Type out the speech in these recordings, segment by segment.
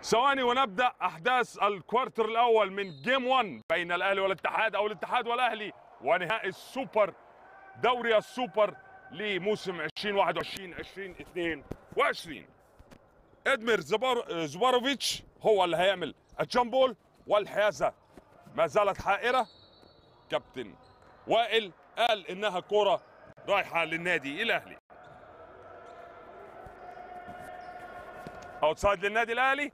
ثواني ونبدا احداث الكوارتر الاول من جيم 1 بين الاهلي والاتحاد او الاتحاد والاهلي ونهائي السوبر دوري السوبر لموسم 2021 2022 ادمير زبار زباروفيتش هو اللي هيعمل الجامبول والحيازه ما زالت حائره كابتن وائل قال انها كره رايحه للنادي الاهلي اوتسايد للنادي الاهلي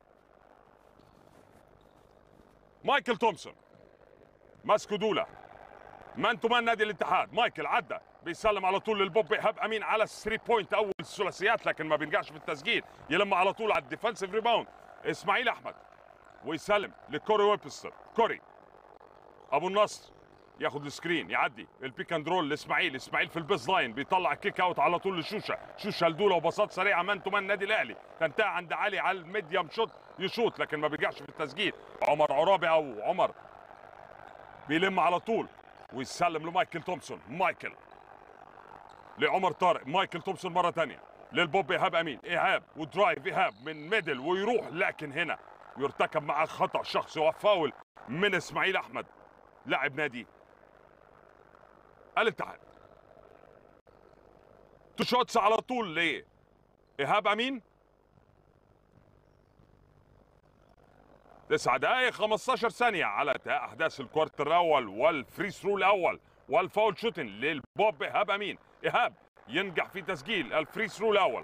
مايكل تومسون ماسكو دولا مان تو مان نادي الاتحاد مايكل عدى بيسلم على طول للبوب ايهاب امين على الثري بوينت اول الثلاثيات لكن ما بينجحش في التسجيل يلم على طول على الديفensive ريباوند اسماعيل احمد ويسلم لكوري ويبستر كوري ابو النصر ياخد السكرين يعدي البيك اند رول لاسماعيل اسماعيل في البيس لاين بيطلع كيك اوت على طول لشوشه شوشه لدوله وبساط سريعه مان تو مان النادي الاهلي تنتهي عند علي على الميديم شوت يشوط لكن ما بيرجعش في التسجيل عمر عرابي او عمر بيلم على طول ويسلم لمايكل تومسون مايكل لعمر طارق مايكل تومسون مره ثانيه للبوب ايهاب امين ايهاب ودرايف ايهاب من ميدل ويروح لكن هنا يرتكب معاه خطا شخصي وفاول من اسماعيل احمد لاعب نادي الاتحاد تو شوتس على طول ل ايهاب امين تسعة دقائق 15 ثانية على انتهاء أحداث الكوارتر الأول والفري ثرو الأول والفاول شوتن للبوب إيهاب أمين إيهاب ينجح في تسجيل الفري ثرو الأول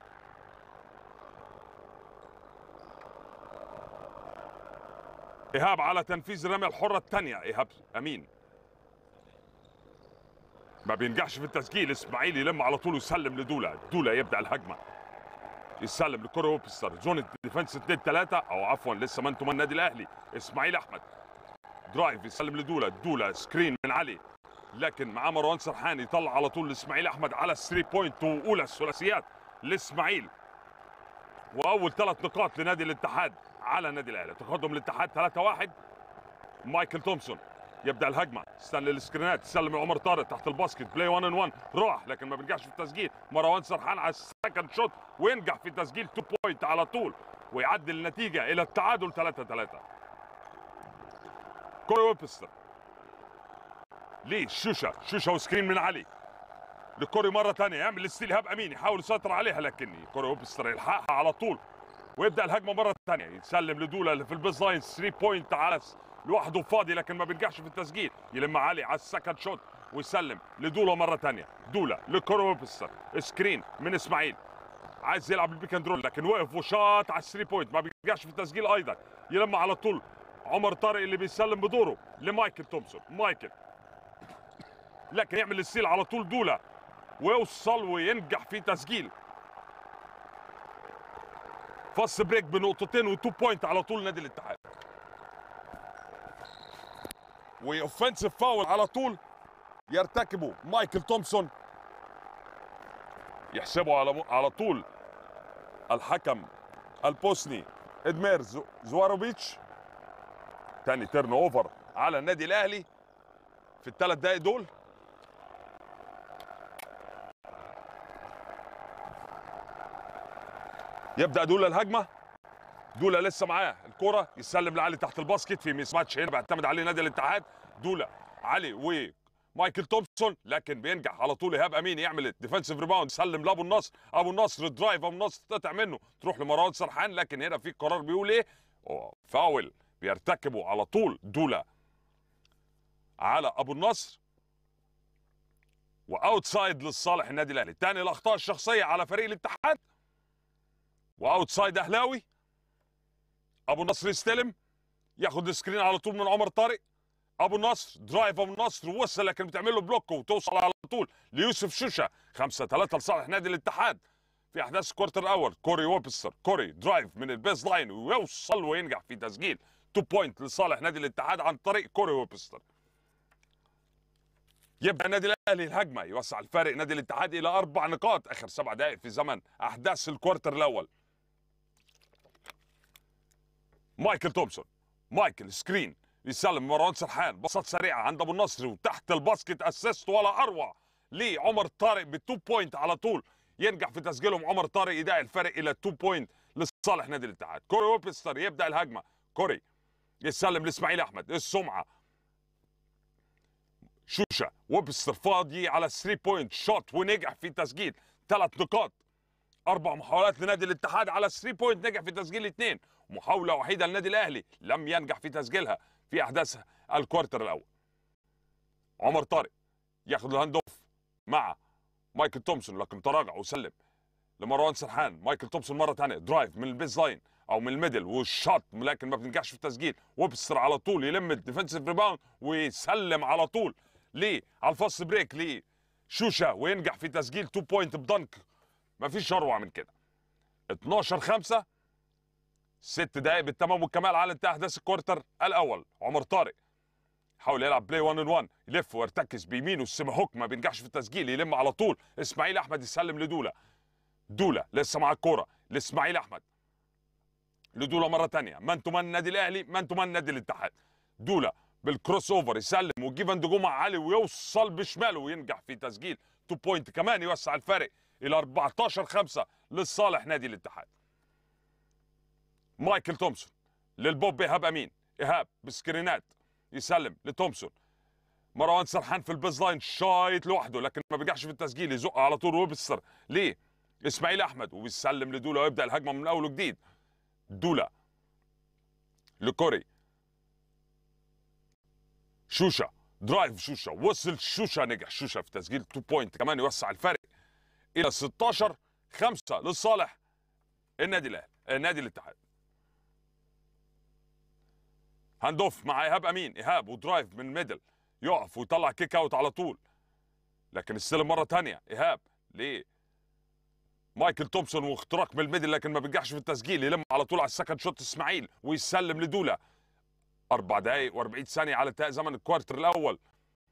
إيهاب على تنفيذ الرمية الحرة الثانية إيهاب أمين ما بينجحش في التسجيل اسماعيل يلم على طول ويسلم لدولا دولا يبدا الهجمه يسلم لكوري ويبستر زون ديفنس 2 3 او عفوا لسه ما انتم النادي الاهلي اسماعيل احمد درايف يسلم لدولا دولا سكرين من علي لكن معاه مروان سرحان يطلع على طول لاسماعيل احمد على الثري بوينت واولى الثلاثيات لاسماعيل واول ثلاث نقاط لنادي الاتحاد على النادي الاهلي تقدم الاتحاد 3 1 مايكل تومسون يبدا الهجمه استنى السكرينات يسلم لعمر طارق تحت الباسكت بلاي 1 ان 1 راح لكن ما بينجحش في التسجيل مروان سرحان على السكند شوت وينجح في تسجيل 2 بوينت على طول ويعدل النتيجه الى التعادل 3 3 كوري ويبستر ليه شوشة شوشة وسكرين من علي لكوري مرة ثانية يعمل الستيل هاب أمين يحاول يسيطر عليها لكن كوري ويبستر يلحقها على طول ويبدأ الهجمة مرة ثانية يسلم لدولا اللي في البيز لاين 3 بوينت على لوحده فاضي لكن ما بينجحش في التسجيل يلم علي على السكند شوت ويسلم لدولا مره ثانيه دولا لكورو ويبستر سكرين من اسماعيل عايز يلعب البيك اند رول لكن وقف وشاط على الثري بوينت ما بينجحش في التسجيل ايضا يلم على طول عمر طارق اللي بيسلم بدوره لمايكل تومسون مايكل لكن يعمل السيل على طول دولا ويوصل وينجح في تسجيل فاست بريك بنقطتين وتو بوينت على طول نادي الاتحاد واوفنسيف فاول على طول يرتكبه مايكل تومسون يحسبه على على طول الحكم البوسني ادمير زواروفيتش تاني تيرن اوفر على النادي الاهلي في الثلاث دقايق دول يبدا دولا الهجمه دولا لسه معاه الكرة يسلم لعلي تحت الباسكت في ميس ماتش هنا بيعتمد عليه نادي الاتحاد دولا علي ومايكل تومسون لكن بينجح على طول ايهاب امين يعمل الديفنسيف ريباوند يسلم لابو النصر ابو النصر درايف ابو النصر تقطع منه تروح لمروان سرحان لكن هنا في قرار بيقول ايه فاول بيرتكبه على طول دولا على ابو النصر واوتسايد للصالح النادي الاهلي تاني الاخطاء الشخصيه على فريق الاتحاد واوتسايد اهلاوي ابو النصر يستلم ياخد السكرين على طول من عمر طارق ابو النصر درايف ابو النصر وصل لكن بتعمل له بلوك وتوصل على طول ليوسف شوشه 5 3 لصالح نادي الاتحاد في احداث الكوارتر الاول كوري ويبستر كوري درايف من البيز لاين ويوصل وينجح في تسجيل 2 بوينت لصالح نادي الاتحاد عن طريق كوري ويبستر يبدا النادي الاهلي الهجمه يوسع الفارق نادي الاتحاد الى اربع نقاط اخر سبع دقائق في زمن احداث الكوارتر الاول مايكل تومسون مايكل سكرين يسلم مروان سرحان بساط سريعه عند ابو النصر وتحت الباسكت اسيست ولا اروع لعمر طارق بالتو بوينت على طول ينجح في تسجيلهم عمر طارق يدعي الفرق الى 2 بوينت لصالح نادي الاتحاد كوري ويبستر يبدا الهجمه كوري يسلم لاسماعيل احمد السمعه شوشه ويبستر فاضي على 3 بوينت شوت ونجح في تسجيل ثلاث نقاط اربع محاولات لنادي الاتحاد على 3 بوينت نجح في تسجيل اثنين محاوله وحيده للنادي الاهلي لم ينجح في تسجيلها في احداث الكوارتر الاول عمر طارق ياخد الهاند اوف مع مايكل تومسون لكن تراجع وسلم لمروان سرحان مايكل تومسون مره ثانيه درايف من البيز لاين او من الميدل والشوت لكن ما بتنجحش في التسجيل ويبستر على طول يلم الديفنسيف ريباوند ويسلم على طول ليه على الفاست بريك ليه شوشه وينجح في تسجيل 2 بوينت بدنك ما فيش اروع من كده 12 5 ست دقائق بالتمام والكمال على انتهاء احداث الكوارتر الاول عمر طارق حاول يلعب بلاي 1 ان 1 يلف ويرتكز بيمينه السيما هوك ما بينجحش في التسجيل يلم على طول اسماعيل احمد يسلم لدوله دوله لسه مع الكوره لاسماعيل احمد لدوله مره ثانيه مان تو مان النادي الاهلي مان تو مان النادي الاتحاد دوله بالكروس اوفر يسلم ويجيب اند مع علي ويوصل بشماله وينجح في تسجيل 2 بوينت كمان يوسع الفارق الى 14 5 لصالح نادي الاتحاد مايكل تومسون للبوب ايهاب امين ايهاب بسكرينات يسلم لتومسون مروان سرحان في البيز لاين شايط لوحده لكن ما بينجحش في التسجيل يزق على طول ويبستر ليه اسماعيل احمد وبيسلم لدولا ويبدا الهجمه من اول وجديد دولا لكوري شوشه درايف شوشه وصل شوشه نجح شوشه في تسجيل 2 بوينت كمان يوسع الفرق الى 16 5 لصالح النادي الاهلي النادي الاتحاد هاند اوف مع ايهاب امين ايهاب ودرايف من الميدل يقف ويطلع كيك اوت على طول لكن استلم مره ثانيه ايهاب ليه مايكل تومسون واختراق من الميدل لكن ما بينجحش في التسجيل يلم على طول على السكند شوت اسماعيل ويسلم لدولا اربع دقائق و40 ثانيه على انتهاء زمن الكوارتر الاول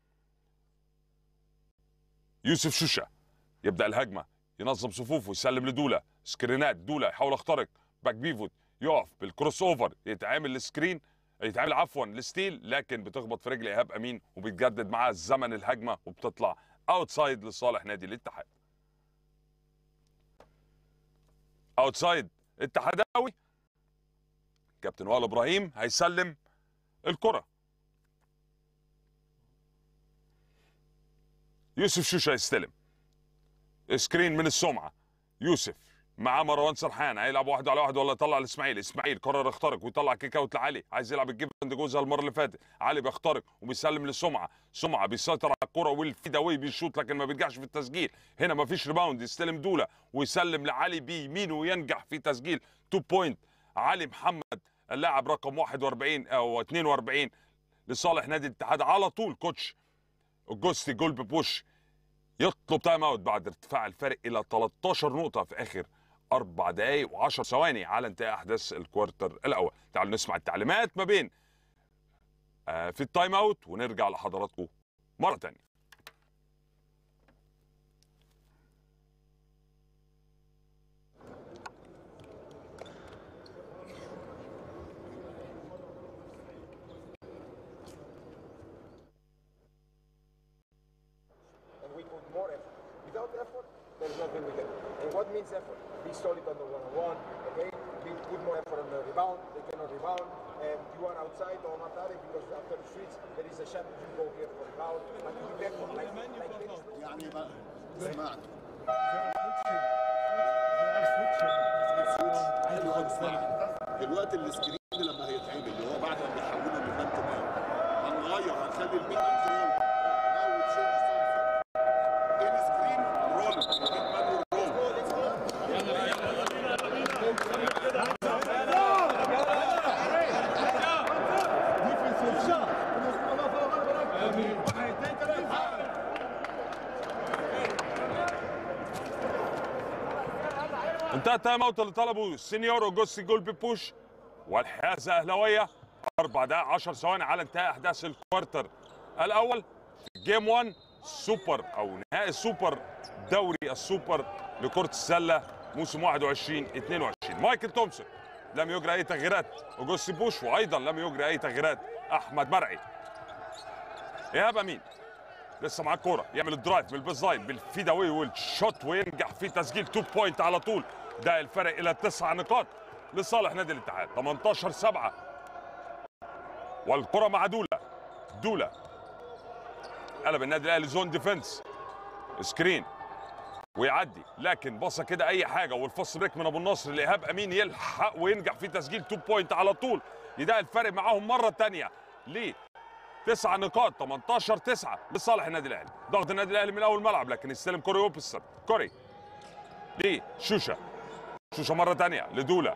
يوسف شوشه يبدا الهجمه ينظم صفوفه يسلم لدولا سكرينات دولا يحاول يخترق باك بيفوت يقف بالكروس اوفر يتعامل السكرين يتعامل عفوا الستيل لكن بتخبط في رجل ايهاب امين وبيتجدد معاه زمن الهجمه وبتطلع اوتسايد لصالح نادي الاتحاد اوتسايد اتحاداوي كابتن وائل ابراهيم هيسلم الكره يوسف شوشه يستلم سكرين من السمعه يوسف مع مروان سرحان هيلعب واحد على واحد ولا يطلع لاسماعيل اسماعيل قرر يخترق ويطلع كيك اوت لعلي عايز يلعب الجيب عند جوزها المره اللي فاتت علي بيخترق وبيسلم لسمعه سمعه بيسيطر على الكره والفيداوي بيشوط لكن ما بينجحش في التسجيل هنا ما فيش ريباوند يستلم دوله ويسلم لعلي بيمينه وينجح في تسجيل 2 بوينت علي محمد اللاعب رقم 41 او 42 لصالح نادي الاتحاد على طول كوتش اوجوستي جول ببوش يطلب تايم اوت بعد ارتفاع الفارق الى 13 نقطه في اخر اربع دقائق و10 ثواني على انتهاء احداث الكوارتر الاول تعالوا نسمع التعليمات ما بين آه في التايم اوت ونرجع لحضراتكم مره ثانيه and we put more effort. Without effort, there's nothing we can do. And what means effort? Be solid on the one-on-one, okay? Be, put more effort on the rebound. They cannot rebound. And you are outside or not out because after the switch, there is a shot that you go here for rebound. But you be effort like, like tennis. يعني ما سمعت دلوقتي السكرين لما هيتعمل اللي هو بعد ما بيحولوا لمان تو مان هنغير هنخلي البيت كنترول ناو تشينج سمثينج السكرين رول البيت مان رول انتهى التايم اوت اللي طلبه السينيور اوجوستي جول ببوش والحيازه اهلاويه اربع دقائق 10 ثواني على انتهاء احداث الكوارتر الاول في جيم 1 سوبر او نهائي السوبر دوري السوبر لكره السله موسم 21 22 مايكل تومسون لم يجري اي تغييرات اوجوستي بوش وايضا لم يجري اي تغييرات احمد مرعي ايهاب امين لسه معاه الكوره يعمل الدرايف من البيز لاين بالفيداوي والشوت وينجح في تسجيل 2 بوينت على طول ده الفرق الى تسع نقاط لصالح نادي الاتحاد 18 7 والكره مع دوله دوله قلب النادي الاهلي زون ديفنس سكرين ويعدي لكن بصه كده اي حاجه والفص بريك من ابو النصر لايهاب امين يلحق وينجح في تسجيل 2 بوينت على طول يضايق الفرق معاهم مره ثانيه ليه تسع نقاط 18 9 لصالح النادي الاهلي ضغط النادي الاهلي من اول ملعب لكن يستلم كوري اوبستر كوري ليه شوشه شوشه مره ثانيه لدوله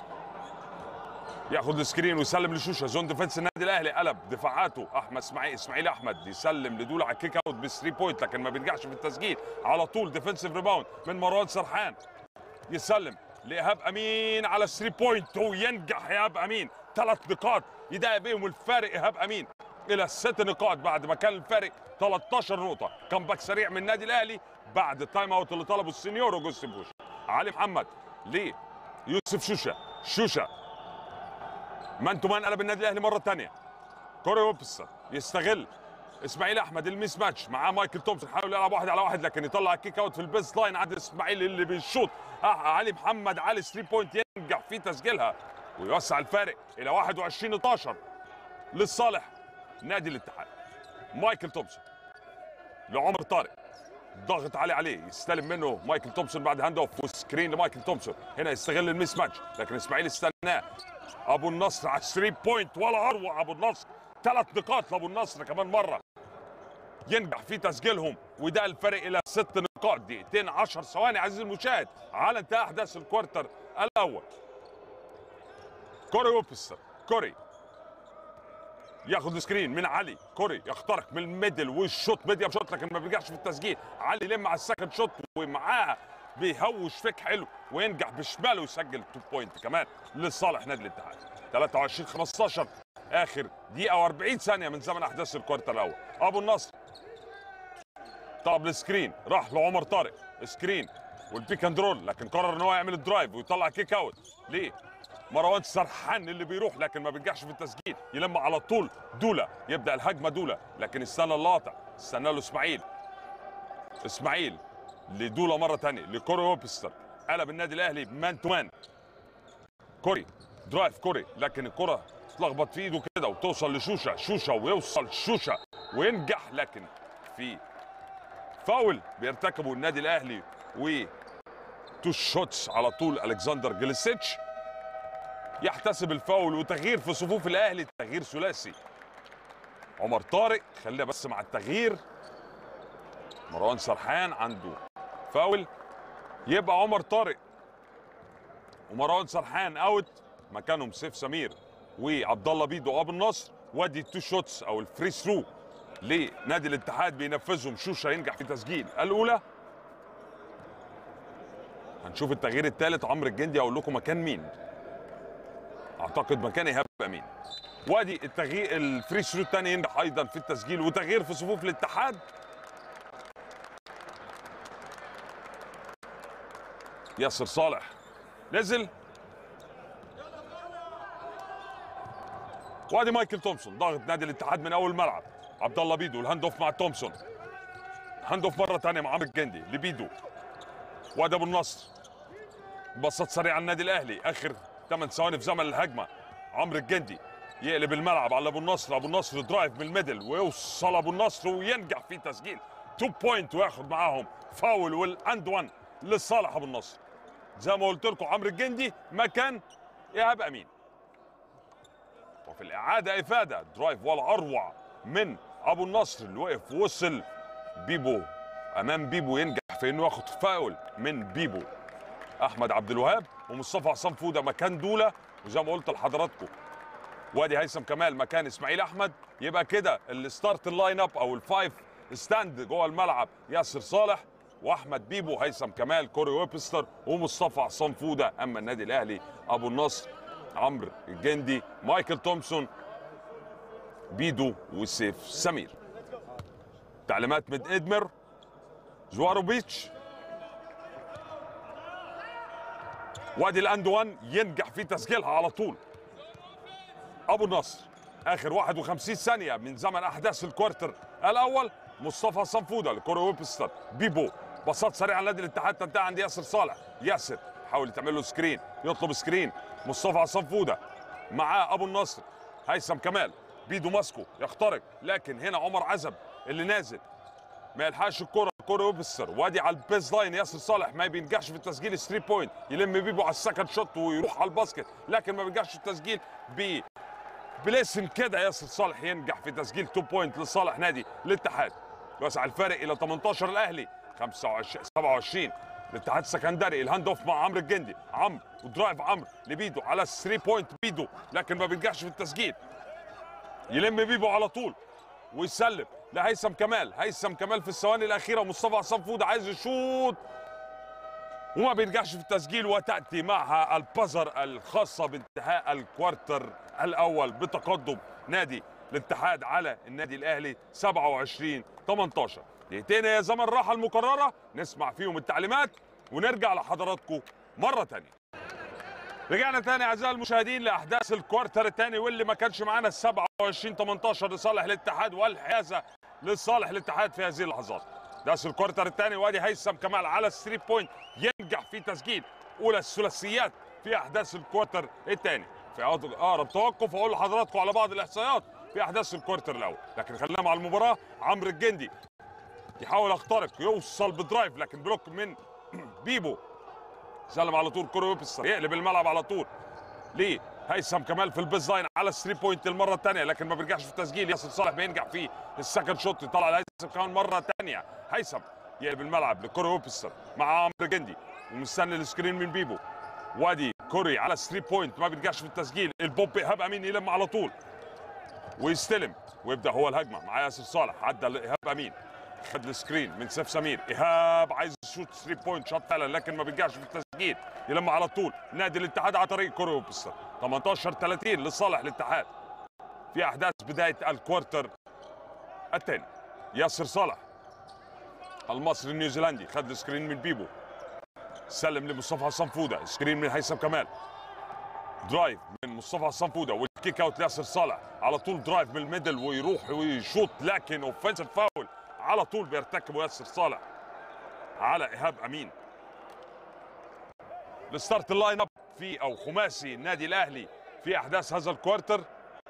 ياخد السكرين ويسلم لشوشه زون ديفنس النادي الاهلي قلب دفاعاته احمد اسماعيل اسماعيل احمد يسلم لدوله على الكيك اوت بثري بوينت لكن ما بينجحش في التسجيل على طول ديفنسيف ريباوند من مروان سرحان يسلم لايهاب امين على 3 بوينت وينجح ايهاب امين ثلاث نقاط يضايق بيهم الفارق ايهاب امين الى ست نقاط بعد ما كان الفارق 13 نقطه كمباك سريع من النادي الاهلي بعد التايم اوت اللي طلبه السنيور اوجوست بوش علي محمد ليه يوسف شوشه شوشه مان تو مان قلب النادي الاهلي مره ثانيه كوري ويبستر يستغل اسماعيل احمد الميس ماتش معاه مايكل تومسون حاول يلعب واحد على واحد لكن يطلع الكيك اوت في البيس لاين عند اسماعيل اللي بيشوط آه علي محمد علي 3 بوينت ينجح في تسجيلها ويوسع الفارق الى 21 12 لصالح نادي الاتحاد مايكل تومسون لعمر طارق ضغط عالي عليه يستلم منه مايكل تومسون بعد هاند اوف وسكرين لمايكل تومسون هنا يستغل الميس ماتش لكن اسماعيل استناه ابو النصر على 3 بوينت ولا اروع ابو النصر ثلاث نقاط لابو النصر كمان مره ينجح في تسجيلهم وده الفرق الى ست نقاط دقيقتين 10 ثواني عزيزي المشاهد على انتهاء احداث الكوارتر الاول كوري ويبستر كوري ياخد سكرين من علي كوري يخترق من الميدل والشوت ميديا شوت لكن ما بينجحش في التسجيل علي يلم على السكند شوت ومعاه بيهوش فيك حلو وينجح بشماله ويسجل 2 بوينت كمان لصالح نادي الاتحاد 23 15 اخر دقيقه و40 ثانيه من زمن احداث الكوارتر الاول ابو النصر طلب السكرين راح لعمر طارق سكرين والبيك اند رول لكن قرر ان هو يعمل الدرايف ويطلع كيك اوت ليه؟ مروان سرحان اللي بيروح لكن ما بينجحش في التسجيل يلم على طول دوله يبدا الهجمه دوله لكن استنى اللاطع استنى له اسماعيل اسماعيل لدوله مره ثانيه لكوري ويبستر قلب النادي الاهلي مان تو مان كوري درايف كوري لكن الكره تلخبط في ايده كده وتوصل لشوشه شوشه ويوصل شوشه وينجح لكن في فاول بيرتكبه النادي الاهلي و تو شوتس على طول الكسندر جليسيتش يحتسب الفاول وتغيير في صفوف الاهلي تغيير ثلاثي عمر طارق خلينا بس مع التغيير مروان سرحان عنده فاول يبقى عمر طارق ومروان سرحان اوت مكانهم سيف سمير وعبد الله بيدو ابو النصر وادي التو شوتس او الفري ثرو لنادي الاتحاد بينفذهم شوشه ينجح في تسجيل الاولى هنشوف التغيير الثالث عمرو الجندي اقول لكم مكان مين اعتقد مكان ايهاب امين وادي التغيير الفري ثرو الثاني ينجح ايضا في التسجيل وتغيير في صفوف الاتحاد ياسر صالح نزل وادي مايكل تومسون ضاغط نادي الاتحاد من اول ملعب عبد الله بيدو الهاند اوف مع تومسون هاند اوف مره ثانيه مع عمرو الجندي لبيدو وادي ابو النصر بسط سريع على النادي الاهلي اخر 8 ثواني في زمن الهجمه عمرو الجندي يقلب الملعب على ابو النصر ابو النصر درايف من الميدل ويوصل ابو النصر وينجح في تسجيل 2 بوينت وياخد معاهم فاول والاند 1 لصالح ابو النصر زي ما قلت لكم عمرو الجندي مكان ايهاب امين وفي الاعاده افاده درايف ولا اروع من ابو النصر اللي وقف وصل بيبو امام بيبو ينجح في انه ياخد فاول من بيبو احمد عبد الوهاب ومصطفى عصام فوده مكان دوله وزي ما قلت لحضراتكم وادي هيثم كمال مكان اسماعيل احمد يبقى كده الستارت اللاين اب او الفايف ستاند جوه الملعب ياسر صالح واحمد بيبو هيثم كمال كوري ويبستر ومصطفى عصام فوده اما النادي الاهلي ابو النصر عمرو الجندي مايكل تومسون بيدو وسيف سمير تعليمات من ادمر زوارو بيتش وادي الاند 1 ينجح في تسجيلها على طول ابو النصر اخر 51 ثانيه من زمن احداث الكوارتر الاول مصطفى صنفوده لكوري ويبستر بيبو بساط سريع على نادي الاتحاد تنتهي عند ياسر صالح ياسر حاول يتعمل له سكرين يطلب سكرين مصطفى عصام فوده معاه ابو النصر هيثم كمال بيدو ماسكو يخترق لكن هنا عمر عزب اللي نازل ما يلحقش الكره الكره يبصر وادي على البيز لاين ياسر صالح ما بينجحش في التسجيل 3 بوينت يلم بيبو على السكند شوت ويروح على الباسكت لكن ما بينجحش في التسجيل ب بالاسم كده ياسر صالح ينجح في تسجيل 2 بوينت لصالح نادي الاتحاد يوسع الفارق الى 18 الاهلي 25 27 الاتحاد السكندري الهاند اوف مع عمرو الجندي عمرو ودرايف عمرو لبيدو على 3 بوينت بيدو لكن ما بينجحش في التسجيل يلم بيبو على طول ويسلم لهيثم كمال هيثم كمال في الثواني الاخيره مصطفى عصام فود عايز يشوط وما بينجحش في التسجيل وتاتي معها البزر الخاصه بانتهاء الكوارتر الاول بتقدم نادي الاتحاد على النادي الاهلي 27 18 دقيقتين هي زمن الراحه المقرره نسمع فيهم التعليمات ونرجع لحضراتكم مره تانية رجعنا تاني اعزائي المشاهدين لاحداث الكوارتر الثاني واللي ما كانش معانا 27 18 لصالح الاتحاد والحيازه لصالح الاتحاد في هذه اللحظات درس الكوارتر الثاني وادي هيثم كمال على الثري بوينت ينجح في تسجيل اولى الثلاثيات في احداث الكوارتر الثاني في اقرب توقف اقول لحضراتكم على بعض الاحصائيات في احداث الكوارتر الاول لكن خلينا مع المباراه عمرو الجندي يحاول يخترق يوصل بدرايف لكن بلوك من بيبو سلم على طول كوري ويبستر يقلب الملعب على طول ليه هيثم كمال في البيز لاين على الثري بوينت المره الثانيه لكن ما بيرجعش في التسجيل ياسر صالح بينجح في السكند شوت يطلع لهيثم كمان مره ثانيه هيثم يقلب الملعب لكوري ويبستر مع عمرو جندي ومستني السكرين من بيبو وادي كوري على الثري بوينت ما بيرجعش في التسجيل البوب ايهاب امين يلم على طول ويستلم ويبدا هو الهجمه مع ياسر صالح عدى ايهاب امين خد السكرين من سيف سمير ايهاب عايز يشوت 3 بوينت شوت فعلا لكن ما بينجحش في التسجيل يلم على طول نادي الاتحاد على طريق كوري وبستر 18 30 لصالح الاتحاد في احداث بدايه الكوارتر الثاني ياسر صالح المصري النيوزيلندي خد السكرين من بيبو سلم لمصطفى حسام فوده سكرين من هيثم كمال درايف من مصطفى حسام فوده والكيك اوت لياسر صالح على طول درايف من الميدل ويروح ويشوط لكن اوفنسيف فاول على طول بيرتكبه ياسر صالح على ايهاب امين الستارت اللاين اب في او خماسي النادي الاهلي في احداث هذا الكوارتر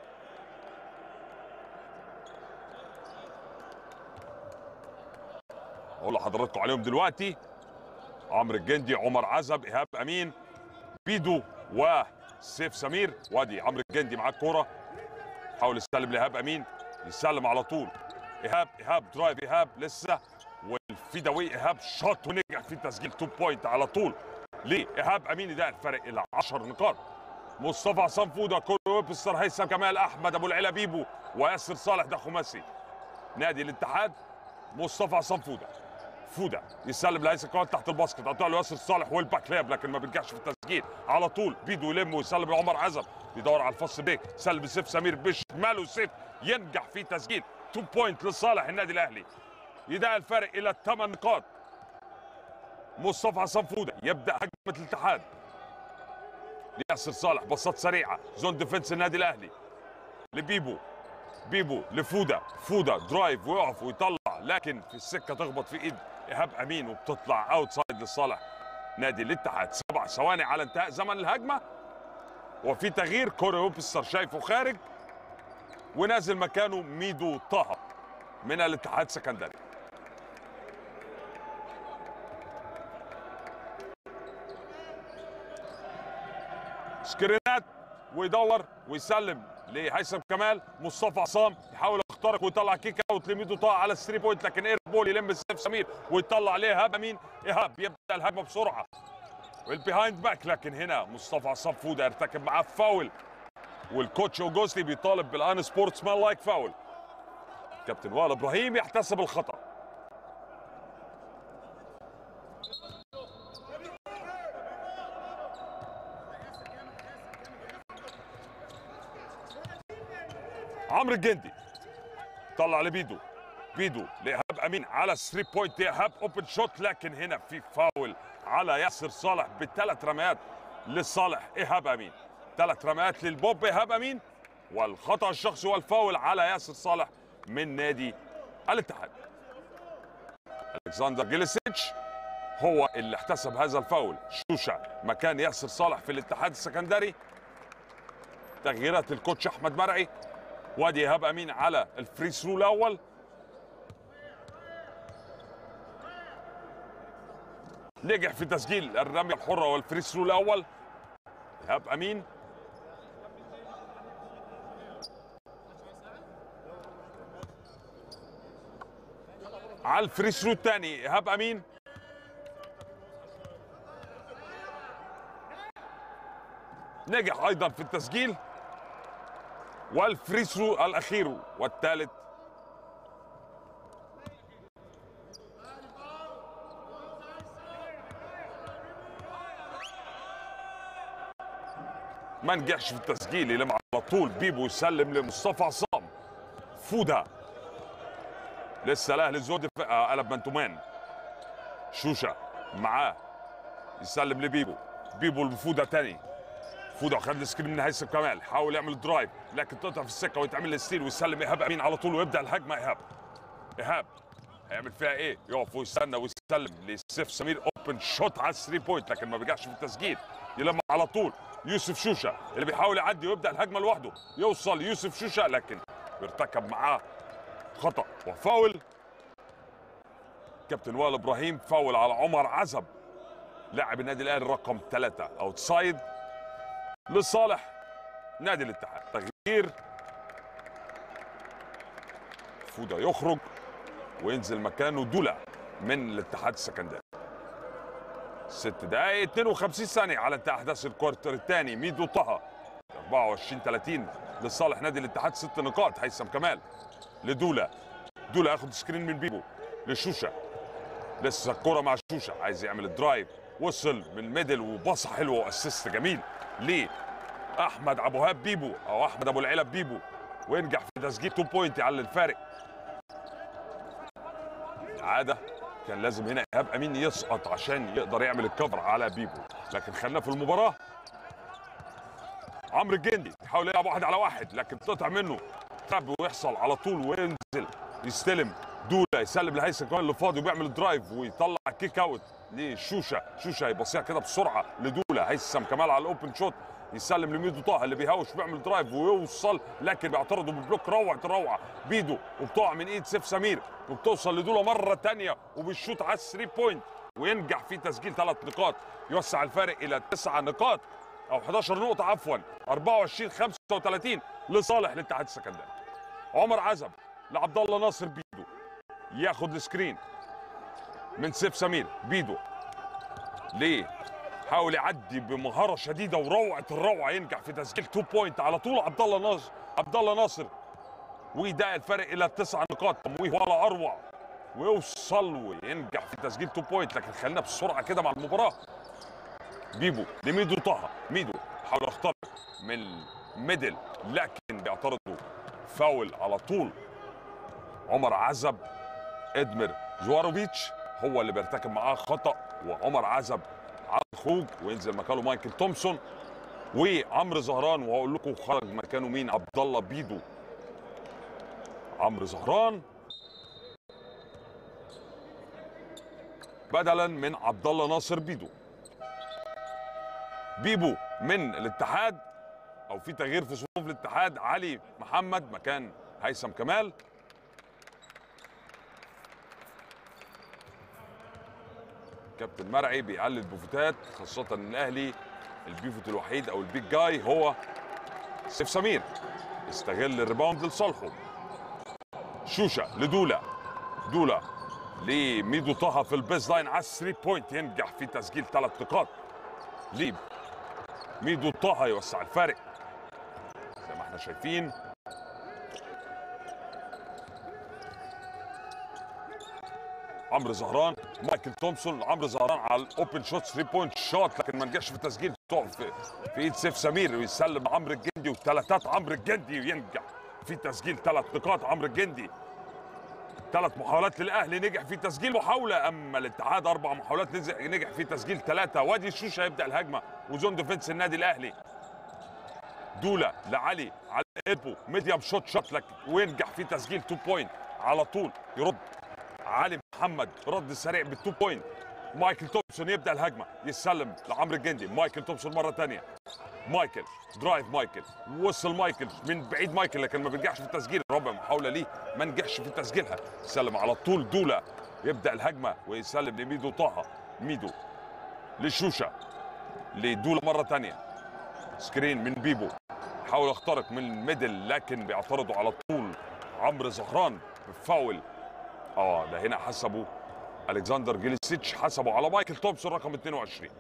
اقول لحضراتكم عليهم دلوقتي عمرو الجندي عمر عزب ايهاب امين بيدو وسيف سمير وادي عمرو الجندي معاه الكوره حاول يستلم لايهاب امين يسلم على طول ايهاب ايهاب درايف ايهاب لسه والفيداوي ايهاب شوت ونجح في تسجيل 2 بوينت على طول ليه ايهاب امين ده الفرق الى 10 نقاط مصطفى عصام فوده كوري ويبستر هيثم كمال احمد ابو العلا بيبو وياسر صالح ده خماسي نادي الاتحاد مصطفى عصام فوده فوده يسلم لهيثم كمال تحت الباسكت قطع له ياسر صالح والباك لاب لكن ما بينجحش في التسجيل على طول بيدو يلم ويسلم لعمر عزب يدور على الفص بيك سلم سيف سمير بشماله سيف ينجح في تسجيل 2 بوينت لصالح النادي الاهلي يدعي الفارق الى 8 نقاط مصطفى عصام فوده يبدا هجمه الاتحاد ياسر صالح بساط سريعه زون ديفنس النادي الاهلي لبيبو بيبو لفوده فوده درايف ويقف ويطلع لكن في السكه تخبط في ايد ايهاب امين وبتطلع اوتسايد لصالح نادي الاتحاد سبع ثواني على انتهاء زمن الهجمه وفي تغيير كوري ويبستر شايفه خارج ونازل مكانه ميدو طه من الاتحاد سكندري سكرينات ويدور ويسلم لهيثم كمال مصطفى عصام يحاول يخترق ويطلع كيك اوت لميدو طه على الثري بوينت لكن اير بول يلم سيف سمير ويطلع عليه ايهاب امين ايهاب يبدا الهجمه بسرعه والبيهايند باك لكن هنا مصطفى عصام فوده يرتكب معاه فاول والكوتش اوجوستي بيطالب بالان سبورتس مان لايك فاول كابتن وائل ابراهيم يحتسب الخطا عمرو الجندي طلع لبيدو بيدو لايهاب امين على 3 بوينت ايهاب اوبن شوت لكن هنا في فاول على ياسر صالح بثلاث رميات لصالح ايهاب امين ثلاث رميات للبوب ايهاب امين والخطا الشخصي والفاول على ياسر صالح من نادي الاتحاد الكسندر جيليسيتش هو اللي احتسب هذا الفاول شوشه مكان ياسر صالح في الاتحاد السكندري تغييرات الكوتش احمد مرعي وادي ايهاب امين على الفري ثرو الاول نجح في تسجيل الرميه الحره والفري ثرو الاول ايهاب امين على الفري ثرو الثاني ايهاب امين نجح ايضا في التسجيل والفري ثرو الاخير والثالث ما نجحش في التسجيل يلم على طول بيبو يسلم لمصطفى عصام فودا لسه الاهلي الزودي في- آه، قلب منتومان شوشه معاه يسلم لبيبو بيبو لفودا تاني فودا خد السكرين من هيثم كمال حاول يعمل درايف لكن تقطع في السكه ويتعمل الستيل ويسلم ايهاب امين على طول ويبدا الهجمه ايهاب ايهاب هيعمل فيها ايه؟ يقف ويستنى ويسلم لسيف سمير اوبن شوت على الثري بوينت لكن ما بيرجعش في التسجيل يلم على طول يوسف شوشه اللي بيحاول يعدي ويبدا الهجمه لوحده يوصل يوسف شوشه لكن بيرتكب معاه خطا وفاول كابتن وائل ابراهيم فاول على عمر عزب لاعب النادي الاهلي رقم ثلاثة اوتسايد لصالح نادي الاتحاد تغيير فودا يخرج وينزل مكانه دولا من الاتحاد السكندري ست دقائق 52 ثانية على انتهاء أحداث الكوارتر الثاني ميدو طه 24 30 لصالح نادي الاتحاد ست نقاط هيثم كمال لدولا دولا ياخد سكرين من بيبو لشوشة لسه الكرة مع شوشة عايز يعمل الدرايف وصل من الميدل وباصة حلوة واسيست جميل ليه احمد ابو هاب بيبو او احمد ابو العلا بيبو وينجح في تسجيل 2 بوينت يعلي الفارق عاده كان لازم هنا ايهاب امين يسقط عشان يقدر يعمل الكفر على بيبو لكن خلينا في المباراه عمرو الجندي يحاول يلعب واحد على واحد لكن تقطع منه تراب ويحصل على طول وينزل يستلم دولا يسلم لهيثم كمان اللي فاضي وبيعمل درايف ويطلع كيك اوت لشوشه شوشه يبصيها كده بسرعه لدولا هيثم كمال على الاوبن شوت يسلم لميدو طه اللي بيهوش وبيعمل درايف ويوصل لكن بيعترضوا ببلوك روعه روعه بيدو وبتقع من ايد سيف سمير وبتوصل لدولا مره تانية وبيشوط على الثري بوينت وينجح في تسجيل ثلاث نقاط يوسع الفارق الى تسع نقاط او 11 نقطه عفوا 24 35 لصالح الاتحاد السكندري عمر عزب لعبد الله ناصر بيدو ياخد السكرين من سيف سمير بيدو ليه حاول يعدي بمهاره شديده وروعه الروعه ينجح في تسجيل 2 بوينت على طول عبد الله ناصر عبد الله ناصر ويضايق الفرق الى تسع نقاط تمويه ولا اروع ويوصل وينجح في تسجيل 2 بوينت لكن خلينا بسرعه كده مع المباراه بيبو لميدو طه ميدو حاول يخترق من ميدل لكن بيعترضوا فاول على طول عمر عزب ادمر زواروفيتش هو اللي بيرتكب معاه خطا وعمر عزب على الخروج وينزل مكانه مايكل تومسون وعمرو زهران وهقول لكم خرج مكانه مين عبد الله بيدو عمرو زهران بدلا من عبد الله ناصر بيدو بيبو من الاتحاد او في تغيير في صفوف الاتحاد علي محمد مكان هيثم كمال كابتن مرعي بيعلي البوفوتات خاصة ان الاهلي البيفوت الوحيد او البيج جاي هو سيف سمير استغل الريباوند لصالحه شوشة لدولا دولا لميدو طه في البيز لاين على الثري بوينت ينجح في تسجيل ثلاث نقاط ليه ميدو طه يوسع الفارق زي ما احنا شايفين عمرو زهران مايكل تومسون عمرو زهران على الاوبن شوت 3 بوينت شوت لكن ما نجحش في التسجيل تقف في, في ايد سيف سمير ويسلم عمرو الجندي وثلاثات عمرو الجندي وينجح في تسجيل ثلاث نقاط عمرو الجندي ثلاث محاولات للاهلي نجح في تسجيل محاوله اما الاتحاد اربع محاولات نزع- نجح في تسجيل ثلاثه وادي الشوشه يبدا الهجمه وزون ديفنس النادي الاهلي دولا لعلي على ايدبو ميديم شوت شوت لك وينجح في تسجيل 2 بوينت على طول يرد علي محمد رد سريع بالتو بوينت مايكل تومسون يبدا الهجمه يسلم لعمرو الجندي مايكل تومسون مره ثانيه مايكل درايف مايكل وصل مايكل من بعيد مايكل لكن ما بينجحش في التسجيل رابع محاوله ليه ما نجحش في تسجيلها سلم على طول دولا يبدا الهجمه ويسلم لميدو طه ميدو لشوشه لدولا مره ثانيه سكرين من بيبو حاول يخترق من الميدل لكن بيعترضوا على طول عمرو زهران فاول اه ده هنا حسبوا الكسندر جيليسيتش حسبوا على مايكل تومسون رقم 22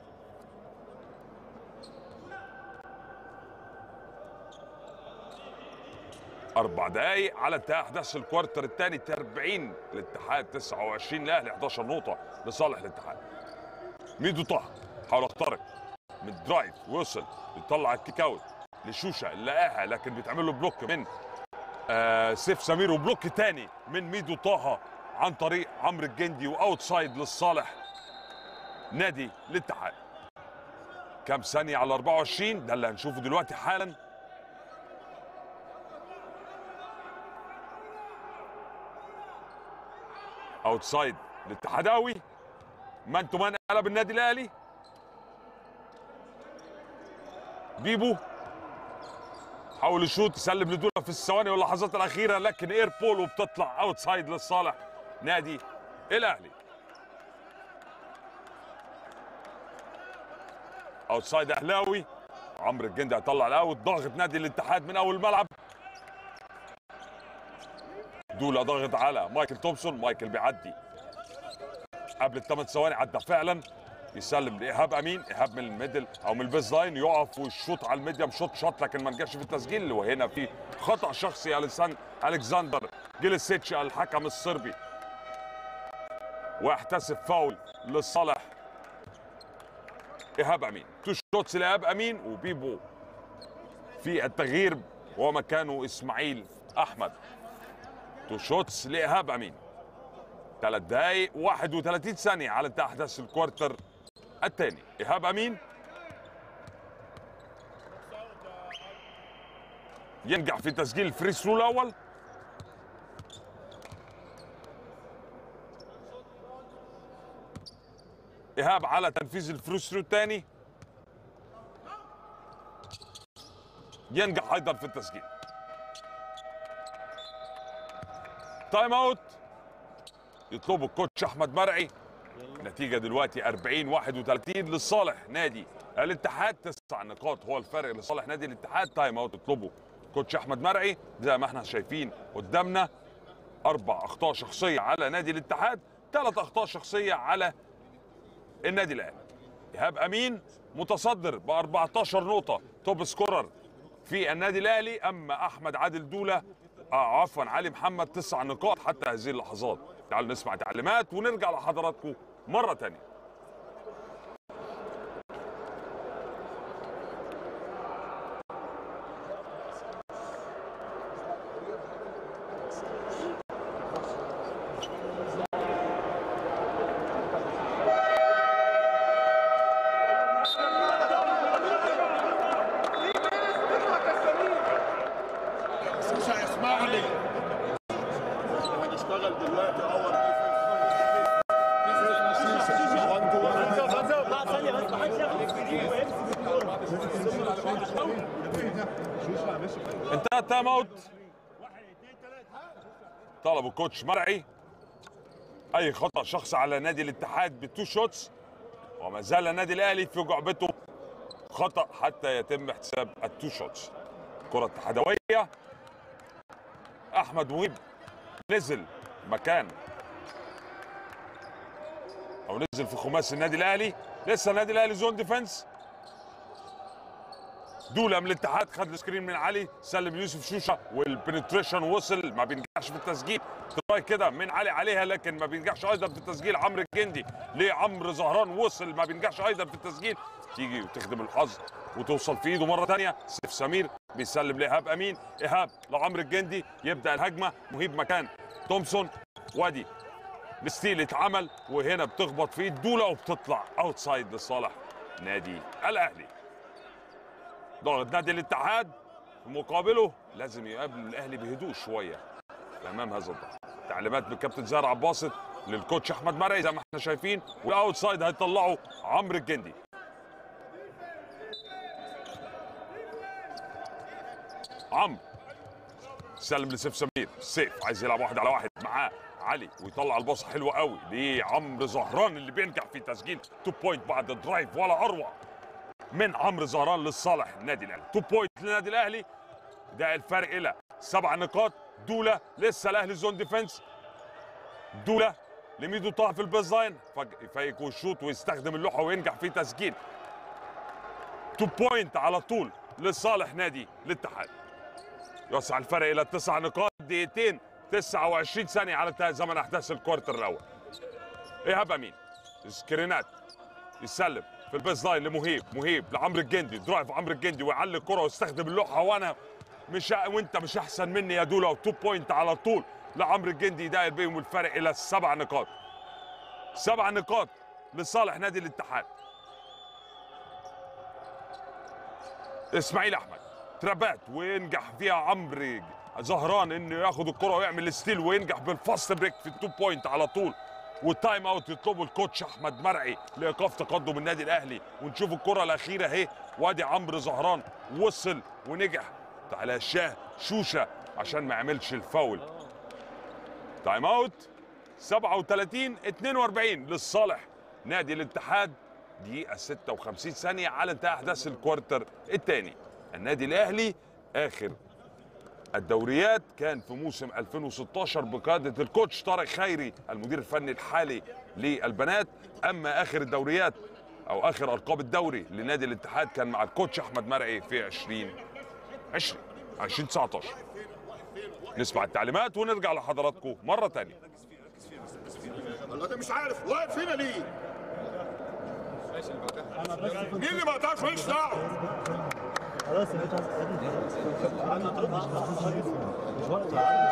اربع دقايق على انتهاء احداث الكوارتر الثاني 40 الاتحاد 29 الاهلي 11 نقطه لصالح الاتحاد ميدو طه حاول يخترق من درايف وصل يطلع الكيك اوت لشوشه لقاها لكن بيتعمل له بلوك من آه سيف سمير وبلوك تاني من ميدو طه عن طريق عمرو الجندي واوتسايد للصالح نادي الاتحاد كام ثانية على 24 ده اللي هنشوفه دلوقتي حالا اوتسايد الاتحاداوي مان تو مان قلب النادي الاهلي بيبو حاول يشوط يسلم لدولا في الثواني واللحظات الاخيره لكن اير بول وبتطلع اوتسايد لصالح نادي الاهلي اوتسايد اهلاوي عمرو الجندي هيطلع الاوت ضاغط نادي الاتحاد من اول الملعب دولا ضاغط على مايكل تومسون مايكل بيعدي قبل الثمان ثواني عدى فعلا يسلم لايهاب امين ايهاب من الميدل او من البيز لاين يقف ويشوط على الميديم شوت شوت لكن ما نجحش في التسجيل وهنا في خطا شخصي على الكسندر جيليسيتش الحكم الصربي واحتسب فاول لصالح ايهاب امين تو شوتس لايهاب امين وبيبو في التغيير ومكانه اسماعيل احمد تو شوتس لايهاب امين ثلاث دقايق 31 ثانية على انتهاء أحداث الكوارتر الثاني إيهاب أمين ينجح في تسجيل الفري ثرو الأول إيهاب على تنفيذ الفري ثرو الثاني ينجح أيضا في التسجيل تايم اوت يطلبوا الكوتش احمد مرعي نتيجه دلوقتي 40 31 لصالح نادي الاتحاد تسع نقاط هو الفرق لصالح نادي الاتحاد تايم اوت يطلبوا كوتش احمد مرعي زي ما احنا شايفين قدامنا اربع اخطاء شخصيه على نادي الاتحاد ثلاث اخطاء شخصيه على النادي الاهلي ايهاب امين متصدر ب 14 نقطه توب سكورر في النادي الاهلي اما احمد عادل دوله آه عفوا علي محمد تسع نقاط حتى هذه اللحظات تعالوا نسمع تعليمات ونرجع لحضراتكم مرة تانية بس مش هيسمعني هنشتغل دلوقتي اور وان تو وان انتهى التايم اوت طلب الكوتش مرعي اي خطا شخصي على نادي الاتحاد بتو شوتس وما زال النادي الاهلي في جعبته خطا حتى يتم احتساب التو شوتس كره اتحادويه احمد مهيب نزل مكان او نزل في خماسي النادي الاهلي لسه النادي الاهلي زون ديفense دوله من الاتحاد خد السكرين من علي سلم يوسف شوشه والبنتريشن وصل ما بينجحش في التسجيل تراي كده من علي عليها لكن ما بينجحش ايضا في التسجيل عمرو الجندي لعمرو زهران وصل ما بينجحش ايضا في التسجيل تيجي وتخدم الحظ وتوصل في ايده مره ثانيه سيف سمير بيسلم لايهاب امين ايهاب لعمرو الجندي يبدا الهجمه مهيب مكان تومسون وادي الستيل اتعمل وهنا بتخبط في ايد دوله وبتطلع اوتسايد لصالح نادي الاهلي ضغط نادي الاتحاد في مقابله لازم يقابل الاهلي بهدوء شويه امام هذا الضغط تعليمات من كابتن زهر عباسط للكوتش احمد مرعي زي ما احنا شايفين والاوتسايد هيطلعوا عمرو الجندي عمرو سلم لسيف سمير سيف عايز يلعب واحد على واحد معاه علي ويطلع الباص حلوه قوي لعمرو زهران اللي بينجح في تسجيل تو بوينت بعد درايف ولا اروع من عمرو زهران لصالح النادي الاهلي تو بوينت للنادي الاهلي ده الفرق الى سبع نقاط دوله لسه الاهلي زون ديفense دوله لميدو طه في البيز لاين فج- يفيك ويشوط ويستخدم اللوحه وينجح في تسجيل تو بوينت على طول لصالح نادي الاتحاد يوسع الفرق الى تسع نقاط دقيقتين 29 ثانيه على انتهاء زمن احداث الكوارتر الاول ايهاب امين سكرينات يسلم في البيز لاين لمهيب مهيب لعمرو الجندي درايف عمرو الجندي ويعلي الكره ويستخدم اللوحه وانا مش وانت مش احسن مني يا دولا وتو بوينت على طول لعمرو الجندي يداير بيهم الفرق الى سبع نقاط سبع نقاط لصالح نادي الاتحاد اسماعيل احمد ترابات وينجح فيها عمرو زهران انه ياخد الكره ويعمل ستيل وينجح بالفاست بريك في التو بوينت على طول والتايم اوت يطلبه الكوتش احمد مرعي لايقاف تقدم النادي الاهلي ونشوف الكره الاخيره اهي وادي عمرو زهران وصل ونجح على الشاه شوشه عشان ما يعملش الفاول تايم اوت 37 42 للصالح نادي الاتحاد دقيقة 56 ثانية على انتهاء أحداث الكوارتر الثاني النادي الأهلي آخر الدوريات كان في موسم 2016 بقيادة الكوتش طارق خيري المدير الفني الحالي للبنات أما آخر الدوريات أو آخر ألقاب الدوري لنادي الاتحاد كان مع الكوتش أحمد مرعي في 20 20 2019 نسمع التعليمات ونرجع لحضراتكم مرة تانية الله ده مش عارف واقف هنا ليه؟ مين اللي ما قطعش ماليش دعوه خلاص يا باشا انا طلبت مش وقت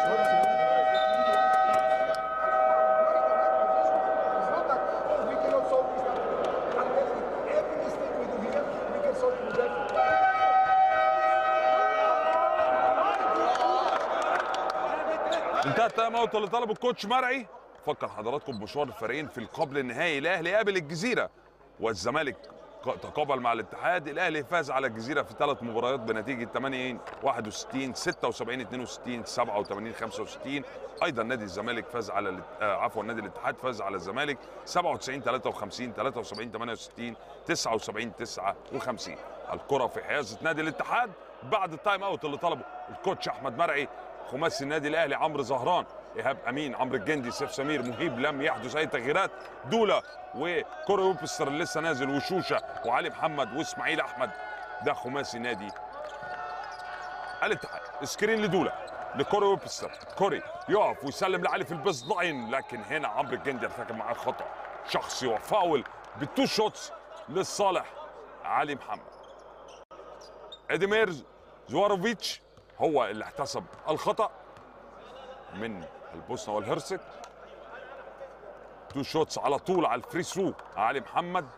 It's not that we cannot solve this. I'm telling you, every mistake we do here, we can solve it with that. انتهى التايم اوت اللي طلبه الكوتش مرعي فكر حضراتكم بمشوار الفريقين في القبل النهائي الاهلي قابل الجزيره والزمالك ق- تقابل مع الاتحاد الاهلي فاز على الجزيره في ثلاث مباريات بنتيجه 8 61 76 62 87 65 ايضا نادي الزمالك فاز على الات- آه عفوا نادي الاتحاد فاز على الزمالك 97 53 73 68 79 59 الكره في حيازه نادي الاتحاد بعد التايم اوت اللي طلبه الكوتش احمد مرعي خماسي النادي الاهلي عمرو زهران ايهاب امين عمرو الجندي سيف سمير مهيب لم يحدث اي تغييرات دولا وكوري ويبستر اللي لسه نازل وشوشه وعلي محمد واسماعيل احمد ده خماسي نادي الاتحاد سكرين لدولا لكوري ويبستر كوري يقف ويسلم لعلي في البيز لاين لكن هنا عمرو الجندي ارتكب معاه خطا شخصي وفاول بالتو شوتس لصالح علي محمد اديمير زواروفيتش هو اللي احتسب الخطا من البوسنه والهرسك تو شوتس على طول على الفري ثرو علي محمد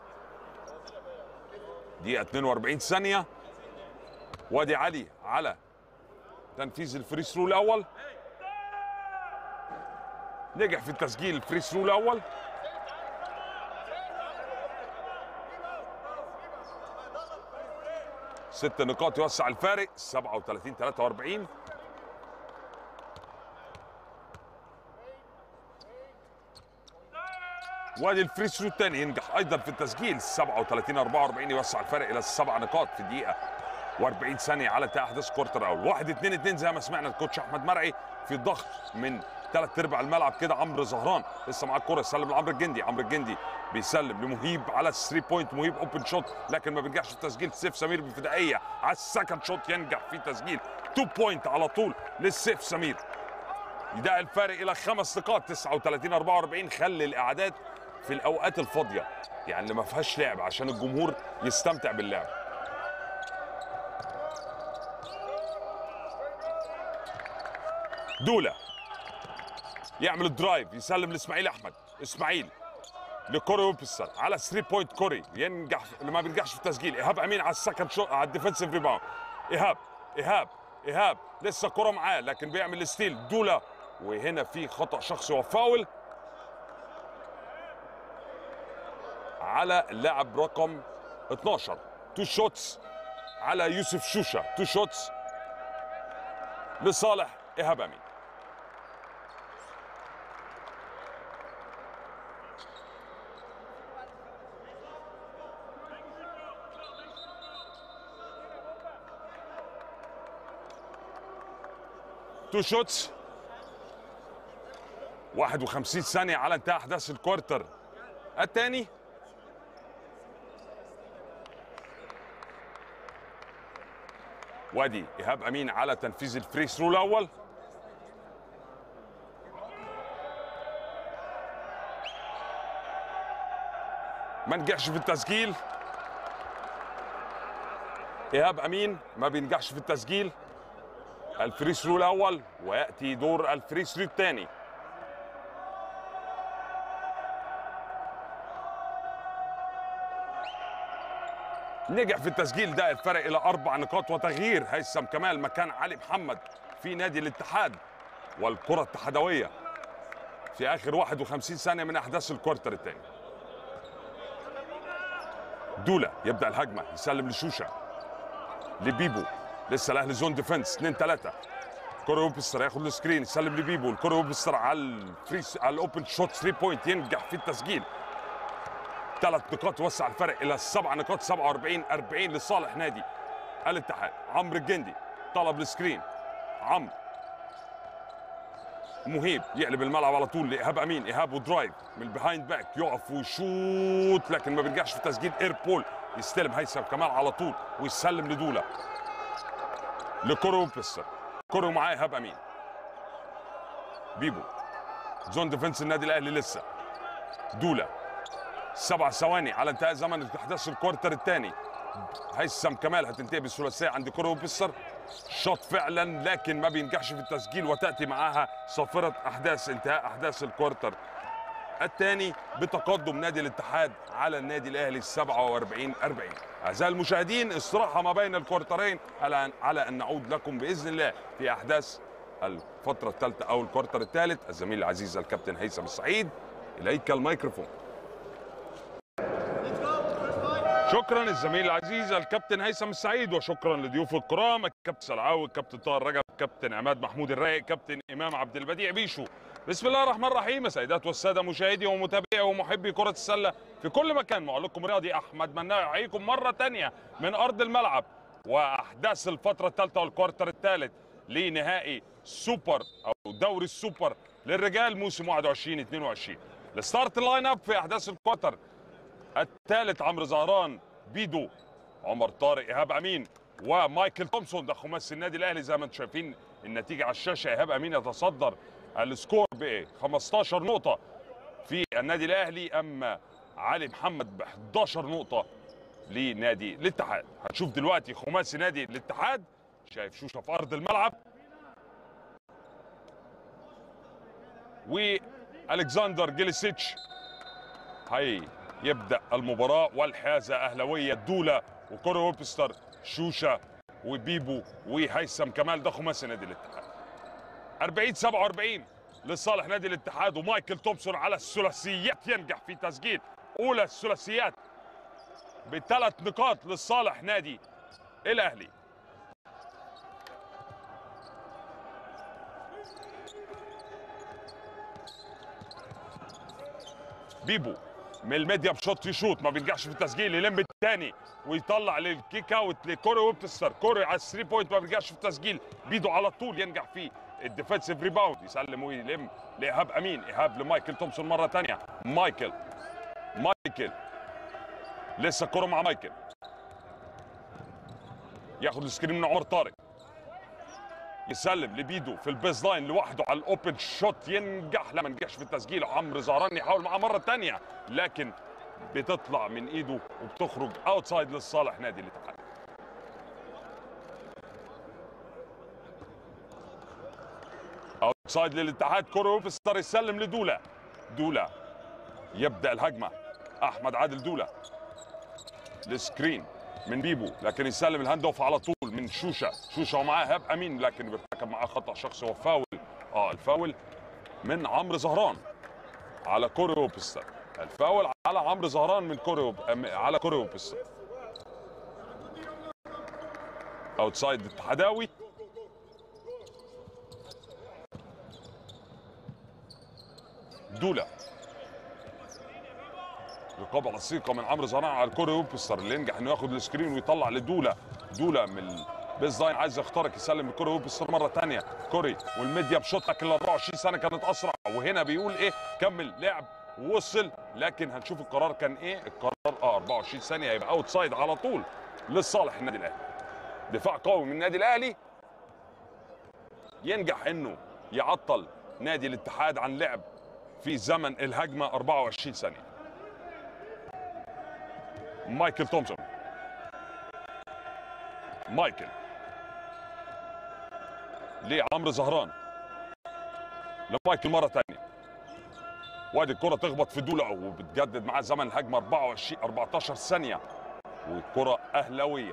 دقيقه 42 ثانيه وادي علي على تنفيذ الفري ثرو الاول نجح في تسجيل الفري ثرو الاول ست نقاط يوسع الفارق 37 43 وادي الفري ثرو الثاني ينجح ايضا في التسجيل 37 44 يوسع الفارق الى السبع نقاط في دقيقه و40 ثانيه على انتهاء احداث كوارتر الاول 1 2 2 زي ما سمعنا الكوتش احمد مرعي في ضغط من ثلاث ارباع الملعب كده عمرو زهران لسه معاه الكوره يسلم لعمرو الجندي عمرو الجندي بيسلم لمهيب على الثري بوينت مهيب اوبن شوت لكن ما بينجحش في تسجيل سيف سمير بفدائيه على السكند شوت ينجح في تسجيل 2 بوينت على طول للسيف سمير يدعي الفارق الى خمس نقاط 39 44 خلي الاعداد في الاوقات الفاضيه يعني اللي ما فيهاش لعب عشان الجمهور يستمتع باللعب دولا يعمل الدرايف يسلم لاسماعيل احمد اسماعيل لكوري ويبستر على 3 بوينت كوري ينجح اللي ما بينجحش في التسجيل ايهاب امين على السكند شوت على الديفنسيف ريباوند ايهاب ايهاب ايهاب لسه الكره معاه لكن بيعمل ستيل دولا وهنا في خطا شخصي وفاول على اللاعب رقم 12 تو شوتس على يوسف شوشه تو شوتس لصالح ايهاب امين تو شوتس 51 ثانية على انتهاء أحداث الكوارتر الثاني وادي إيهاب أمين على تنفيذ الفري ثرو الأول ما نجحش في التسجيل إيهاب أمين ما بينجحش في التسجيل الفري ثرو الأول ويأتي دور الفري ثرو الثاني نجح في التسجيل ده الفرق الى اربع نقاط وتغيير هيثم كمال مكان علي محمد في نادي الاتحاد والكره الاتحادويه في اخر 51 ثانيه من احداث الكوارتر الثاني دولا يبدا الهجمه يسلم لشوشه لبيبو لسه الاهلي زون ديفنس 2 3 كوري ويبستر ياخد السكرين يسلم لبيبو الكوري ويبستر على الفري على الاوبن شوت 3 بوينت ينجح في التسجيل ثلاث نقاط وسع الفرق الى سبع نقاط 47 40 لصالح نادي الاتحاد عمرو الجندي طلب السكرين عمرو مهيب يقلب الملعب على طول لايهاب امين ايهاب ودرايف من البيهايند باك يقف ويشوط لكن ما بينجحش في تسجيل اير بول يستلم هيثم كمال على طول ويسلم لدولا لكورو بيستر كورو معاه ايهاب امين بيبو زون ديفنس النادي الاهلي لسه دولا سبع ثواني على انتهاء زمن احداث الكوارتر الثاني هيثم كمال هتنتهي بالثلاثيه عند كورو بيسر شاط فعلا لكن ما بينجحش في التسجيل وتاتي معاها صافره احداث انتهاء احداث الكوارتر الثاني بتقدم نادي الاتحاد على النادي الاهلي 47 40 اعزائي المشاهدين استراحه ما بين الكوارترين على على ان نعود لكم باذن الله في احداث الفتره الثالثه او الكوارتر الثالث الزميل العزيز الكابتن هيثم السعيد اليك الميكروفون شكرا الزميل العزيز الكابتن هيثم السعيد وشكرا لضيوف الكرام الكابتن سلعاوي الكابتن طاهر رجب الكابتن عماد محمود الرايق كابتن امام عبد البديع بيشو بسم الله الرحمن الرحيم السيدات والساده مشاهدي ومتابعي ومحبي كره السله في كل مكان معلقكم الرياضي احمد مناع يحييكم مره تانية من ارض الملعب واحداث الفتره الثالثه والكوارتر الثالث لنهائي سوبر او دوري السوبر للرجال موسم 21 22 الستارت اللاين اب في احداث الكوارتر الثالث عمرو زهران بيدو عمر طارق ايهاب امين ومايكل تومسون ده خماسي النادي الاهلي زي ما انتم شايفين النتيجه على الشاشه ايهاب امين يتصدر السكور ب 15 نقطه في النادي الاهلي اما علي محمد ب 11 نقطه لنادي الاتحاد هنشوف دلوقتي خماسي نادي الاتحاد شايف شوشه في ارض الملعب والكسندر جيليسيتش هي يبدا المباراه والحازه اهلاويه دوله وكوري ويبستر شوشه وبيبو وهيثم كمال ده خماسي نادي الاتحاد 40 47 لصالح نادي الاتحاد ومايكل تومسون على الثلاثيات ينجح في تسجيل اولى الثلاثيات بثلاث نقاط لصالح نادي الاهلي بيبو من الميديا بشوت يشوط ما بينجحش في التسجيل يلم الثاني ويطلع للكيك اوت لكوري ويبتستر كوري على الثري بوينت ما بينجحش في التسجيل بيدو على طول ينجح في الديفensive ريباوند يسلم ويلم لايهاب امين ايهاب لمايكل تومسون مره ثانيه مايكل مايكل لسه الكره مع مايكل ياخد السكرين من عمر طارق يسلم لبيدو في البيز لاين لوحده على الاوبن شوت ينجح لا ما نجحش في التسجيل عمرو زهران يحاول معاه مره ثانيه لكن بتطلع من ايده وبتخرج اوتسايد لصالح نادي الاتحاد اوتسايد للاتحاد كوري ويبستر يسلم لدولا دولا يبدا الهجمه احمد عادل دولا السكرين من بيبو لكن يسلم الهاند اوف على طول من شوشه شوشه ومعاه هاب امين لكن بيرتكب معاه خطا شخصي وفاول اه الفاول من عمرو زهران على كوري ويبستر الفاول على عمرو زهران من كوريو على كوريو بس اوتسايد التحداوي دولا رقابه لصيقه من عمرو زهران على الكوري ويبستر اللي ينجح انه ياخد السكرين ويطلع لدولا دولا من البيز لاين عايز يخترق يسلم الكوري ويبستر مره ثانيه كوري والميديا بشوط لكن ال 24 سنه كانت اسرع وهنا بيقول ايه كمل لعب ووصل لكن هنشوف القرار كان ايه القرار اه 24 ثانيه هيبقى اوت سايد على طول لصالح النادي الاهلي دفاع قوي من النادي الاهلي ينجح انه يعطل نادي الاتحاد عن لعب في زمن الهجمه 24 ثانيه مايكل تومسون مايكل لعمرو زهران لمايكل مره ثانيه وادي الكره تخبط في دولا وبتجدد معاه زمن الهجمه 24 14 ثانيه والكره اهلاويه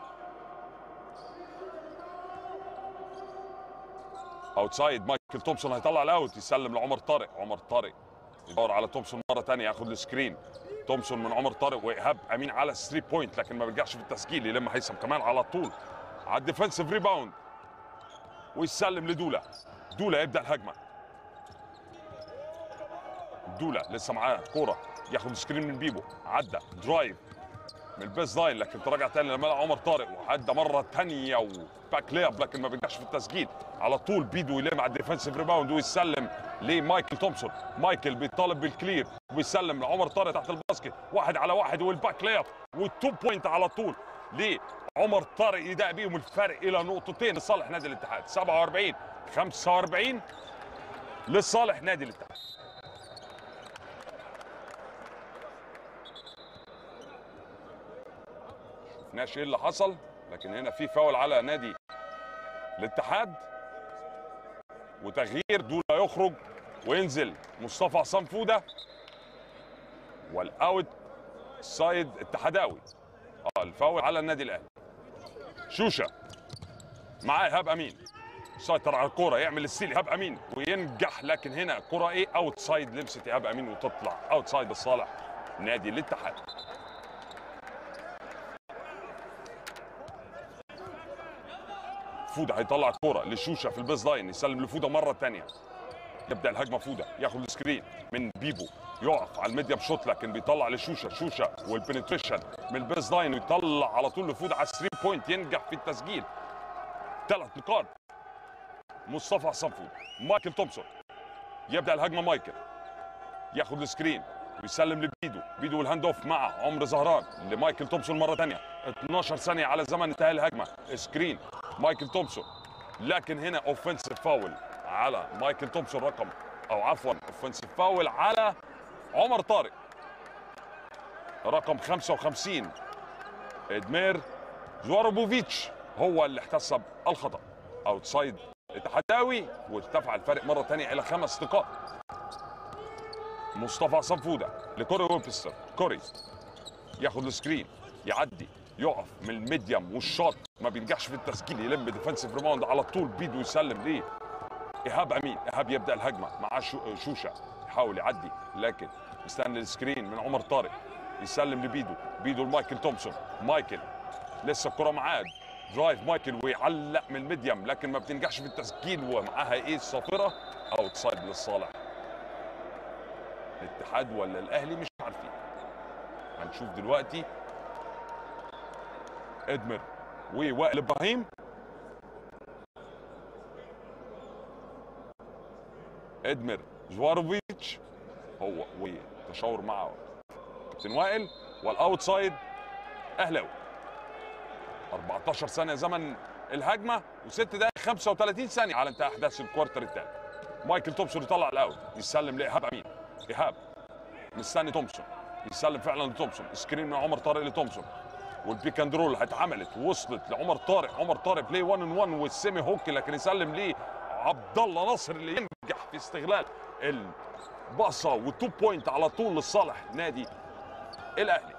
اوتسايد مايكل تومسون هيطلع الاوت يسلم لعمر طارق عمر طارق يدور على تومسون مره ثانيه ياخد السكرين تومسون من عمر طارق وايهاب امين على 3 بوينت لكن ما بيرجعش في التسجيل يلم هيثم كمان على طول على الديفنسيف ريباوند ويسلم لدولا دولا يبدا الهجمه دولا لسه معاه كوره ياخد سكرين من بيبو عدى درايف من البيس لاين لكن تراجع تاني لما لقى عمر طارق وعدى مره ثانيه وباك لياب لكن ما بينجحش في التسجيل على طول بيدو يلم على الديفنسيف ريباوند ويسلم لمايكل تومسون مايكل بيطالب بالكلير ويسلم لعمر طارق تحت الباسكت واحد على واحد والباك لياب والتو بوينت على طول لعمر طارق يدق بيهم الفرق الى نقطتين لصالح نادي الاتحاد 47 45 لصالح نادي الاتحاد شفناش ايه اللي حصل لكن هنا في فاول على نادي الاتحاد وتغيير دولا يخرج وينزل مصطفى عصام فوده والاوت سايد اتحداوي اه الفاول على النادي الاهلي شوشه معاه ايهاب امين سيطر على الكوره يعمل السيل ايهاب امين وينجح لكن هنا كره ايه اوت سايد لمسه ايهاب امين وتطلع اوت سايد لصالح نادي الاتحاد فوده هيطلع الكوره لشوشه في البيز لاين يسلم لفوده مره ثانيه يبدا الهجمه فوده ياخد السكرين من بيبو يقف على الميديا بشوط لكن بيطلع لشوشه شوشه والبنتريشن من البيز لاين ويطلع على طول لفوده على 3 بوينت ينجح في التسجيل ثلاث نقاط مصطفى عصام فوده مايكل تومسون يبدا الهجمه مايكل ياخد السكرين ويسلم لبيدو بيدو الهاند اوف مع عمرو زهران لمايكل تومسون مره ثانيه 12 ثانيه على زمن انتهاء الهجمه سكرين مايكل تومسون لكن هنا اوفنسيف فاول على مايكل تومسون رقم او عفوا اوفنسيف فاول على عمر طارق رقم 55 ادمير زواروبوفيتش هو اللي احتسب الخطا اوتسايد اتحداوي وارتفع الفارق مره ثانيه الى خمس نقاط مصطفى عصام فوده لكوري ويبستر كوري ياخد السكرين يعدي يقف من الميديم والشوط ما بينجحش في التسجيل يلم ديفنسيف ريباوند على طول بيدو يسلم ليه ايهاب امين ايهاب يبدا الهجمه مع شو- شوشه يحاول يعدي لكن مستني السكرين من عمر طارق يسلم لبيدو بيدو لمايكل تومسون مايكل لسه الكره معاه درايف مايكل ويعلق من الميديم لكن ما بتنجحش في التسجيل ومعاها ايه الصافره اوت سايد للصالح الاتحاد ولا الاهلي مش عارفين هنشوف دلوقتي ادمر ووائل ابراهيم ادمر زواروفيتش هو وتشاور مع كابتن وائل والاوتسايد اهلاوي 14 ثانيه زمن الهجمه و6 دقائق 35 ثانيه على انتهاء احداث الكوارتر الثاني مايكل تومسون يطلع الاوت يسلم لايهاب امين ايهاب مستني تومسون يسلم فعلا لتومسون سكرين من عمر طارق لتومسون والبيك اند رول اتعملت وصلت لعمر طارق عمر طارق بلاي 1 ان 1 والسيمي هوك لكن يسلم ليه عبد الله ناصر اللي ينجح في استغلال الباصه والتو بوينت على طول لصالح نادي الاهلي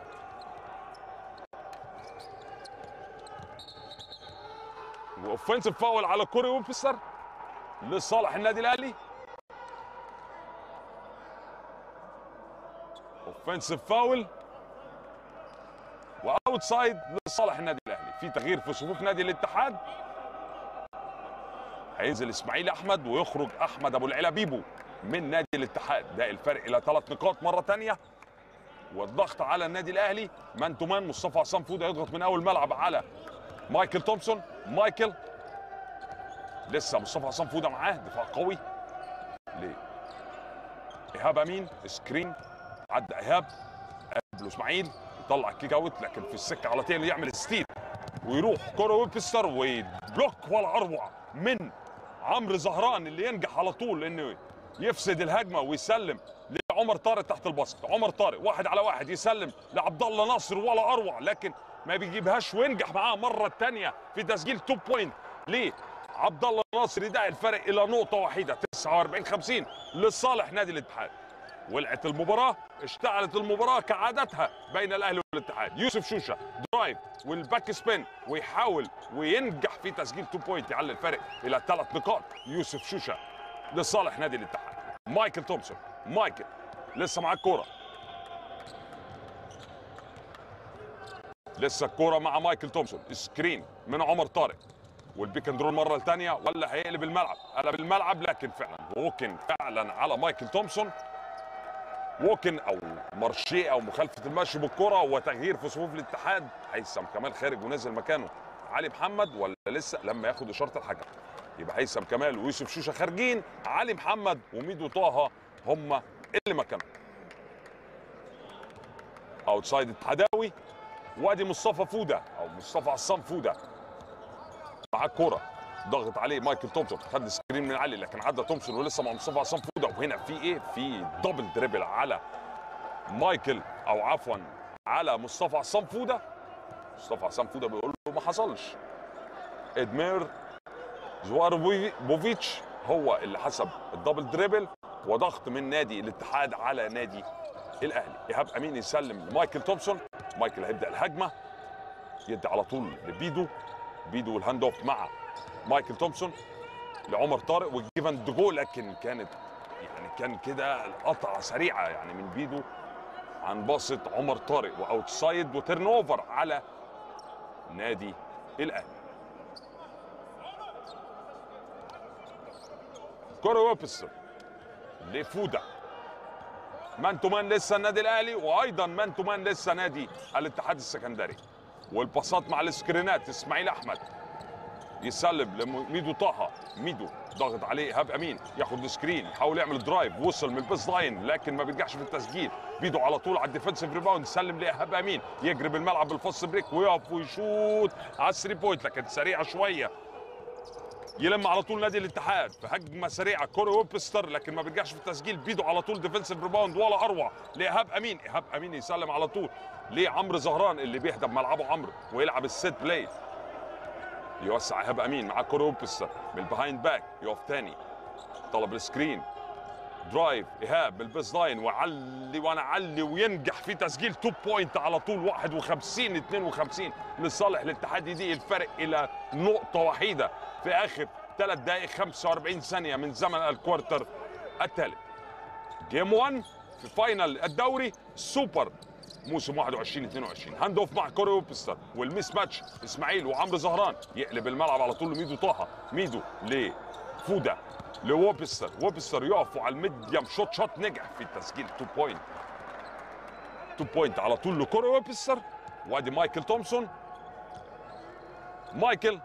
واوفنسيف فاول على كوري ويبستر لصالح النادي الاهلي اوفنسيف فاول واوتسايد لصالح النادي الاهلي في تغيير في صفوف نادي الاتحاد هينزل اسماعيل احمد ويخرج احمد ابو العلا بيبو من نادي الاتحاد ده الفرق الى ثلاث نقاط مره ثانيه والضغط على النادي الاهلي مان تو مان مصطفى عصام فوده يضغط من اول ملعب على مايكل تومسون مايكل لسه مصطفى عصام فوده معاه دفاع قوي ليه ايهاب امين سكرين عدى ايهاب قبله اسماعيل يطلع كيك اوت لكن في السكه على طول يعمل ستيل ويروح كوره ويبستر وبلوك ولا اروع من عمرو زهران اللي ينجح على طول انه يفسد الهجمه ويسلم لعمر طارق تحت الباسكت عمر طارق واحد على واحد يسلم لعبد الله ناصر ولا اروع لكن ما بيجيبهاش وينجح معاه مره ثانيه في تسجيل 2 بوينت ليه عبد الله ناصر يدعي الفرق الى نقطه وحيده 49 50 لصالح نادي الاتحاد ولعت المباراه اشتعلت المباراه كعادتها بين الاهلي والاتحاد يوسف شوشه درايف والباك سبين ويحاول وينجح في تسجيل 2 بوينت يعلي الفرق الى ثلاث نقاط يوسف شوشه لصالح نادي الاتحاد مايكل تومسون مايكل لسه معاه الكوره لسه الكوره مع مايكل تومسون سكرين من عمر طارق والبيك اند رول مره ثانيه ولا هيقلب الملعب قلب الملعب لكن فعلا ووكن فعلا على مايكل تومسون ووكن او مارشيه او مخالفه المشي بالكره وتغيير في صفوف الاتحاد هيثم كمال خارج ونزل مكانه علي محمد ولا لسه لما ياخد اشاره الحكم يبقى هيثم كمال ويوسف شوشه خارجين علي محمد وميدو طه هم اللي مكانهم اوتسايد اتحداوي وادي مصطفى فوده او مصطفى عصام فوده مع الكوره ضغط عليه مايكل تومسون خد سكرين من علي لكن عدى تومسون ولسه مع مصطفى عصام فوده وهنا في ايه في دبل دريبل على مايكل او عفوا على مصطفى عصام فوده مصطفى عصام فوده بيقول له ما حصلش ادمير زواربوفيتش هو اللي حسب الدبل دريبل وضغط من نادي الاتحاد على نادي الاهلي ايهاب امين يسلم لمايكل تومسون مايكل هيبدا الهجمه يدي على طول لبيدو بيدو والهاند اوف مع مايكل تومسون لعمر طارق والجيفن دجو لكن كانت يعني كان كده القطعه سريعه يعني من بيدو عن باصة عمر طارق واوتسايد وتيرن اوفر على نادي الاهلي كوري ويبستر لفودا مان تو مان لسه النادي الاهلي وايضا مان تو مان لسه نادي الاتحاد السكندري والباصات مع السكرينات اسماعيل احمد يسلم لميدو طه ميدو ضاغط عليه ايهاب امين ياخد سكرين يحاول يعمل درايف وصل من البيس لاين لكن ما بينجحش في التسجيل بيدو على طول على الديفنسيف ريباوند سلم لايهاب امين يجري بالملعب بالفاست بريك ويقف ويشوط على الثري بوينت لكن سريعه شويه يلم على طول نادي الاتحاد في هجمه سريعه كوري ويبستر لكن ما بينجحش في التسجيل بيدو على طول ديفنسيف ريباوند ولا اروع لايهاب امين ايهاب امين يسلم على طول لعمرو زهران اللي بيهدى بملعبه عمرو ويلعب السيت بلاي يوسع ايهاب امين مع كوري ويبستر من البيهايند باك يقف تاني طلب السكرين درايف ايهاب بالبيس لاين وعلي وانا علي وينجح في تسجيل 2 بوينت على طول 51 52 لصالح الاتحاد يضيق الفرق الى نقطه وحيده في اخر 3 دقائق 45 ثانيه من زمن الكوارتر الثالث جيم 1 في فاينل الدوري سوبر موسم 21 22 هاند اوف مع كوري ويبستر والميس ماتش اسماعيل وعمرو زهران يقلب الملعب على طول لميدو طه ميدو لفودا لوبستر ووبستر يقفوا على الميديم شوت شوت نجح في التسجيل 2 بوينت 2 بوينت على طول لكوري ووبستر وادي مايكل تومسون مايكل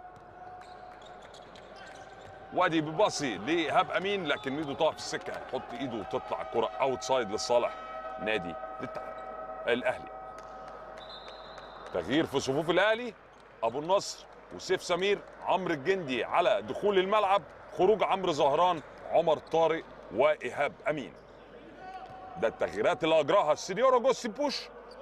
وادي بيباصي لإيهاب امين لكن ميدو طه في السكه هيحط ايده وتطلع الكره اوت سايد لصالح نادي الاتحاد الاهلي تغيير في صفوف الاهلي ابو النصر وسيف سمير عمرو الجندي على دخول الملعب خروج عمرو زهران عمر طارق وايهاب امين ده التغييرات اللي اجراها السينيورو جوسي بوش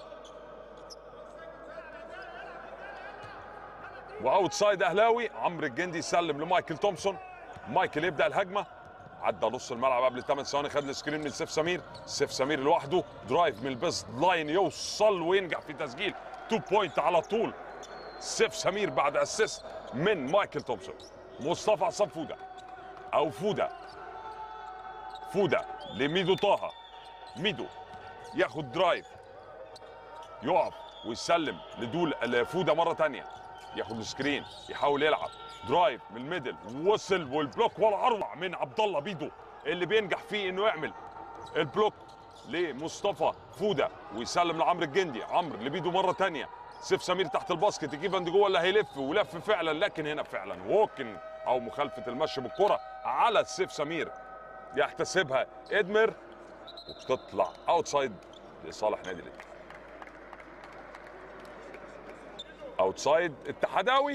واوت سايد اهلاوي عمرو الجندي يسلم لمايكل تومسون مايكل يبدا الهجمه عدى نص الملعب قبل 8 ثواني خد السكرين من سيف سمير سيف سمير لوحده درايف من البيست لاين يوصل وينجح في تسجيل 2 بوينت على طول سيف سمير بعد اسيست من مايكل تومسون مصطفى عصام فوده او فوده فوده لميدو طه ميدو ياخد درايف يقف ويسلم لدول لفوده مره تانية ياخد السكرين يحاول يلعب درايف من الميدل وصل والبلوك ولا اروع من عبد الله بيدو اللي بينجح فيه انه يعمل البلوك لمصطفى فوده ويسلم لعمرو الجندي عمرو لبيدو مره تانية سيف سمير تحت الباسكت يجيب عند جوه اللي هيلف ولف فعلا لكن هنا فعلا ووكن او مخالفه المشي بالكره على سيف سمير يحتسبها ادمر وبتطلع اوتسايد لصالح نادي الاتحاد اوتسايد اتحداوي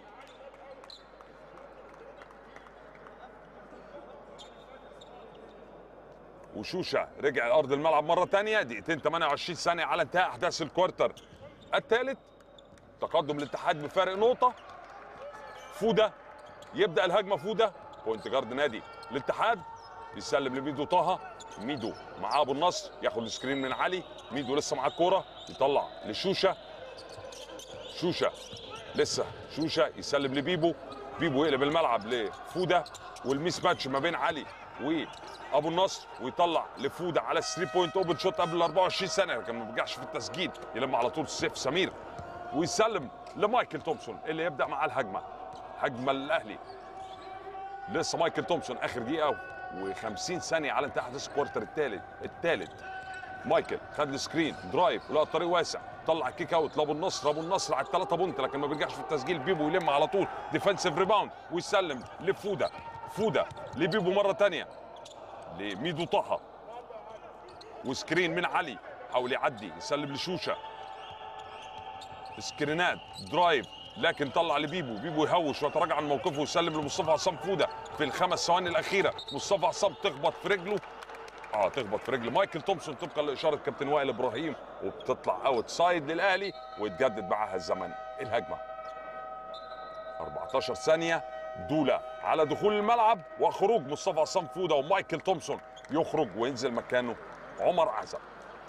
وشوشة رجع ارض الملعب مره تانية دقيقتين 28 ثانيه على انتهاء احداث الكوارتر الثالث تقدم الاتحاد بفارق نقطه فوده يبدا الهجمه فوده بوينت جارد نادي الاتحاد بيسلم لميدو طه ميدو معاه ابو النصر ياخد السكرين من علي ميدو لسه معاه الكوره يطلع لشوشه شوشه لسه شوشه يسلم لبيبو بيبو يقلب الملعب لفوده والميس ماتش ما بين علي وابو النصر ويطلع لفوده على 3 بوينت اوبن شوت قبل ال 24 سنه لكن ما بيرجعش في التسجيل يلم على طول سيف سمير ويسلم لمايكل تومسون اللي يبدا معاه الهجمه هجمه الاهلي لسه مايكل تومسون اخر دقيقه و50 ثانيه على انتهاء احداث الكوارتر الثالث الثالث مايكل خد السكرين درايف ولقى الطريق واسع طلع كيك اوت لابو النصر ابو النصر على الثلاثه بونت لكن ما بيرجعش في التسجيل بيبو يلم على طول ديفensive ريباوند ويسلم لفوده فوده لبيبو مره ثانيه لميدو طه وسكرين من علي حاول يعدي يسلم لشوشه سكرينات درايف لكن طلع لبيبو بيبو يهوش ويتراجع عن موقفه ويسلم لمصطفى عصام فوده في الخمس ثواني الاخيره مصطفى عصام تخبط في رجله اه تخبط في رجل مايكل تومسون طبقا لاشاره كابتن وائل ابراهيم وبتطلع اوت سايد للاهلي ويتجدد معاها الزمن الهجمه 14 ثانيه دوله على دخول الملعب وخروج مصطفى عصام فوده ومايكل تومسون يخرج وينزل مكانه عمر عزب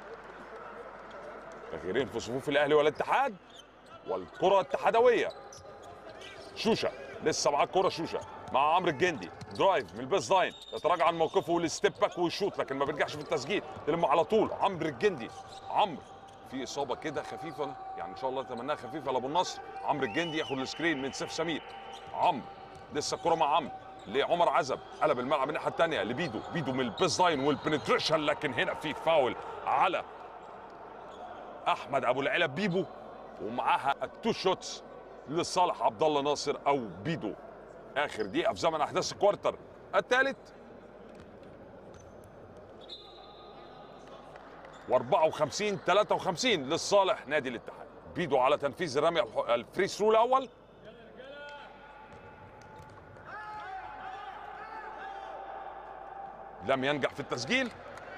تغييرين في صفوف الاهلي والاتحاد والكره الاتحادويه شوشه لسه معاه الكره شوشه مع عمرو الجندي درايف من البيس لاين يتراجع عن موقفه والستيب باك ويشوط لكن ما بيرجعش في التسجيل يلم على طول عمرو الجندي عمرو في اصابه كده خفيفه يعني ان شاء الله اتمناها خفيفه لابو النصر عمرو الجندي ياخد السكرين من سيف سمير عمرو لسه الكره مع عمرو لعمر عزب قلب الملعب الناحيه الثانيه لبيدو بيدو من البيس لاين والبنتريشن لكن هنا في فاول على احمد ابو العلا بيبو ومعاها التو شوتس لصالح عبد الله ناصر او بيدو اخر دقيقه في زمن احداث الكوارتر الثالث و54 53 لصالح نادي الاتحاد بيدو على تنفيذ الرمي الح- الفري ثرو الاول لم ينجح في التسجيل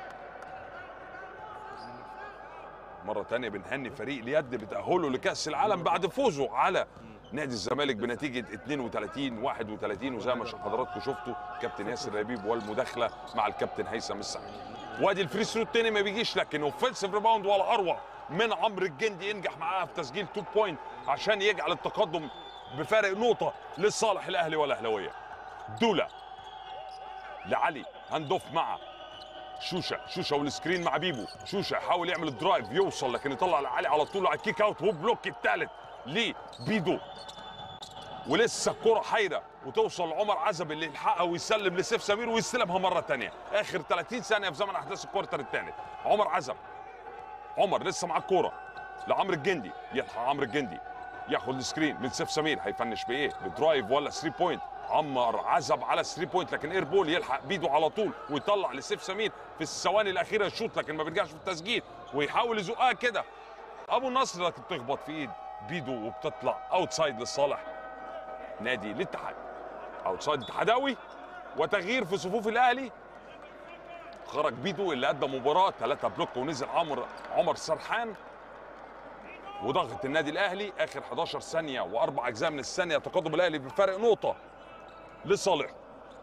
مرة تانية بنهني فريق اليد بتأهله لكأس العالم بعد فوزه على نادي الزمالك بنتيجة 32 31 وزي ما حضراتكم شفتوا كابتن ياسر ربيب والمداخلة مع الكابتن هيثم السعيد وادي الفري ثرو التاني ما بيجيش لكن اوفنسيف ريباوند ولا اروع من عمرو الجندي ينجح معاها في تسجيل 2 بوينت عشان يجعل التقدم بفارق نقطة لصالح الاهلي والاهلاوية دولة لعلي هاند اوف مع شوشه شوشه والسكرين مع بيبو شوشه يحاول يعمل الدرايف يوصل لكن يطلع لعلي على طول على الكيك اوت وبلوك الثالث لبيدو ولسه الكرة حيرة وتوصل لعمر عزب اللي يلحقها ويسلم لسيف سمير ويستلمها مرة تانية آخر 30 ثانية في زمن أحداث الكوارتر الثالث عمر عزب عمر لسه معاه الكورة لعمرو الجندي يلحق عمرو الجندي ياخد السكرين من سيف سمير هيفنش بايه بدرايف ولا 3 بوينت عمر عزب على 3 بوينت لكن اير بول يلحق بيده على طول ويطلع لسيف سمير في الثواني الاخيره يشوط لكن ما بيرجعش في التسجيل ويحاول يزقها كده ابو النصر لكن تخبط في ايد بيدو وبتطلع اوتسايد لصالح نادي الاتحاد اوتسايد اتحاداوي وتغيير في صفوف الاهلي خرج بيدو اللي ادى مباراه ثلاثه بلوك ونزل عمر عمر سرحان وضغط النادي الاهلي اخر 11 ثانيه واربع اجزاء من الثانيه تقدم الاهلي بفارق نقطه لصالحه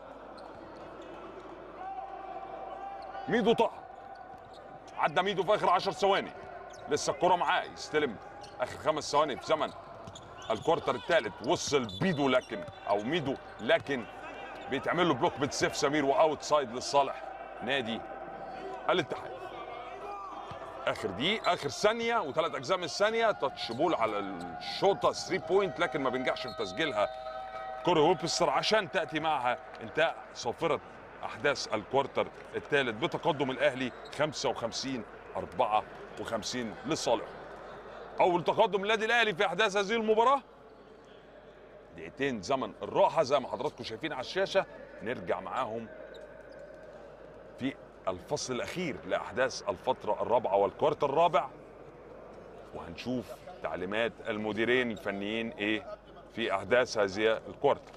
ميدو طه عدى ميدو في اخر 10 ثواني لسه الكره معاه يستلم اخر خمس ثواني في زمن الكوارتر الثالث وصل بيدو لكن او ميدو لكن بيتعمل له بلوك من سيف سمير واوت سايد لصالح نادي الاتحاد اخر دي اخر ثانيه وثلاث اجزاء من الثانيه تاتش بول على الشوطه 3 بوينت لكن ما بينجحش في تسجيلها كوري هوبستر عشان تاتي معها انتهاء صافره احداث الكوارتر الثالث بتقدم الاهلي 55 54 لصالحه اول تقدم النادي الاهلي في احداث هذه المباراه دقيقتين زمن الراحه زي ما حضراتكم شايفين على الشاشه نرجع معاهم في الفصل الاخير لاحداث الفتره الرابعه والكوارت الرابع وهنشوف تعليمات المديرين الفنيين ايه في احداث هذه الكوارتر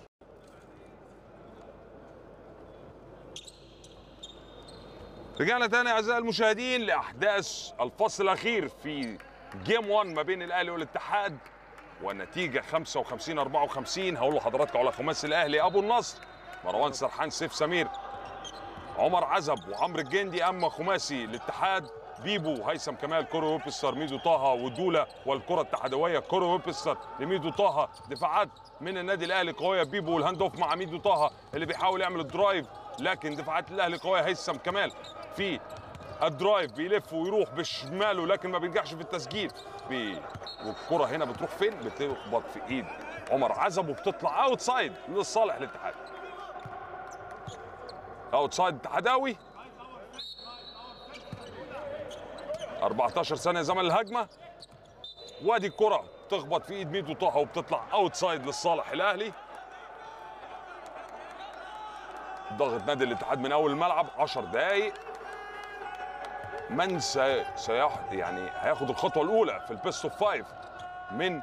رجعنا تاني اعزائي المشاهدين لاحداث الفصل الاخير في جيم 1 ما بين الاهلي والاتحاد والنتيجه 55 54 هقول لحضراتكم على خماسي الاهلي ابو النصر مروان سرحان سيف سمير عمر عزب وعمرو الجندي اما خماسي الاتحاد بيبو هيثم كمال كورو ويبستر ميدو طه ودولا والكره الاتحادويه كورو ويبستر لميدو طه دفاعات من النادي الاهلي قويه بيبو والهاند اوف مع ميدو طه اللي بيحاول يعمل الدرايف لكن دفاعات الاهلي قويه هيثم كمال في الدرايف بيلف ويروح بشماله لكن ما بينجحش في التسجيل بي... والكره هنا بتروح فين بتخبط في ايد عمر عزب وبتطلع اوت سايد لصالح الاتحاد اوت سايد اتحاداوي 14 ثانيه زمن الهجمه وادي الكره تخبط في ايد ميدو طه وبتطلع اوت سايد لصالح الاهلي ضغط نادي الاتحاد من اول الملعب 10 دقائق من سي... سيح... يعني هياخد الخطوه الاولى في البيست اوف فايف من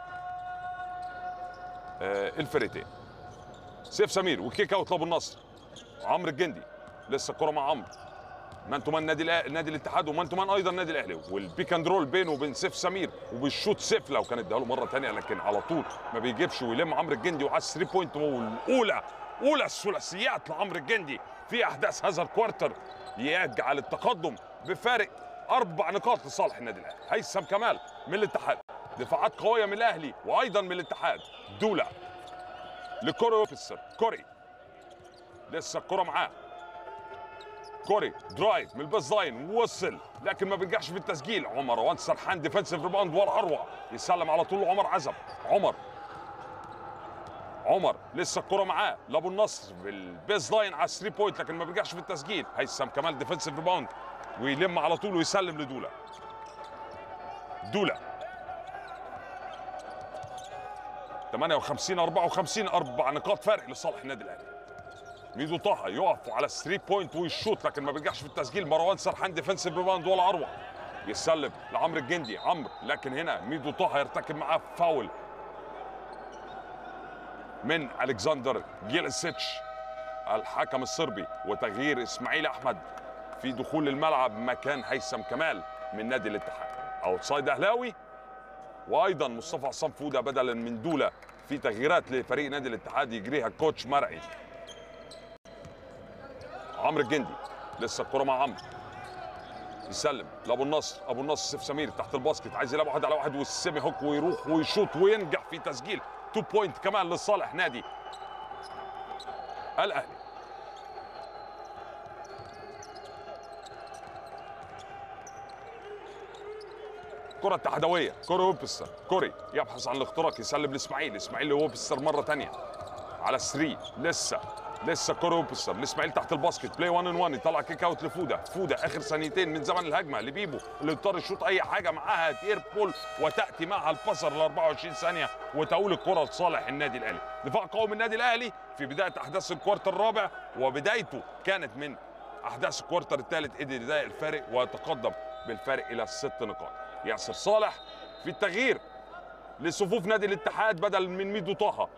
آه الفرقتين سيف سمير وكيك اوت لابو النصر عمرو الجندي لسه الكره مع عمرو مان تو مان نادي الأ- نادي الاتحاد ومان تو مان ايضا نادي الاهلي والبيك اند رول بينه وبين سيف سمير وبالشوت سيف لو كان اداها له مره ثانيه لكن على طول ما بيجيبش ويلم عمرو الجندي وعلى 3 بوينت والاولى اولى الثلاثيات لعمرو الجندي في احداث هذا الكوارتر يجعل التقدم بفارق اربع نقاط لصالح النادي الاهلي هيثم كمال من الاتحاد دفاعات قويه من الاهلي وايضا من الاتحاد دولا لكوري اوفيسر كوري لسه الكره معاه كوري درايف من الباس لاين وصل لكن ما بينجحش في التسجيل عمر وان سرحان ديفنسيف ريباوند ورا اروع يسلم على طول عمر عزب عمر عمر لسه الكره معاه لابو النصر بالبيز لاين على 3 بوينت لكن ما بينجحش في التسجيل هيثم كمال ديفنسيف ريباوند ويلم على طول ويسلم لدولا دولا 58 54 اربع نقاط فرق لصالح النادي الاهلي ميدو طه يقف على 3 بوينت ويشوط لكن ما بينجحش في التسجيل مروان سرحان ديفنسيف ريباوند ولا اروع يسلم لعمرو الجندي عمرو لكن هنا ميدو طه يرتكب معاه فاول من الكسندر جيلسيتش الحكم الصربي وتغيير اسماعيل احمد في دخول الملعب مكان هيثم كمال من نادي الاتحاد اوتسايد اهلاوي وايضا مصطفى عصام فوده بدلا من دوله في تغييرات لفريق نادي الاتحاد يجريها الكوتش مرعي عمرو الجندي لسه الكره مع عمرو يسلم لابو النصر ابو النصر سيف سمير تحت الباسكت عايز يلعب واحد على واحد والسيمي هوك ويروح ويشوط وينجح في تسجيل 2 بوينت كمان لصالح نادي الاهلي كرة اتحادوية كوري ويبستر كوري يبحث عن الاختراق يسلم لاسماعيل اسماعيل لويبستر مرة تانية على 3 لسه لسه كوري ويبستر الاسماعيل تحت الباسكت بلاي 1 ان 1 يطلع كيك اوت لفوده فوده اخر ثانيتين من زمن الهجمه لبيبو اللي اضطر يشوط اي حاجه معاها تير بول وتاتي معها البصر ل 24 ثانيه وتؤول الكره لصالح النادي الاهلي دفاع قوي من النادي الاهلي في بدايه احداث الكوارتر الرابع وبدايته كانت من احداث الكوارتر الثالث قدر يضايق الفارق ويتقدم بالفارق الى ست نقاط ياسر صالح في التغيير لصفوف نادي الاتحاد بدل من ميدو طه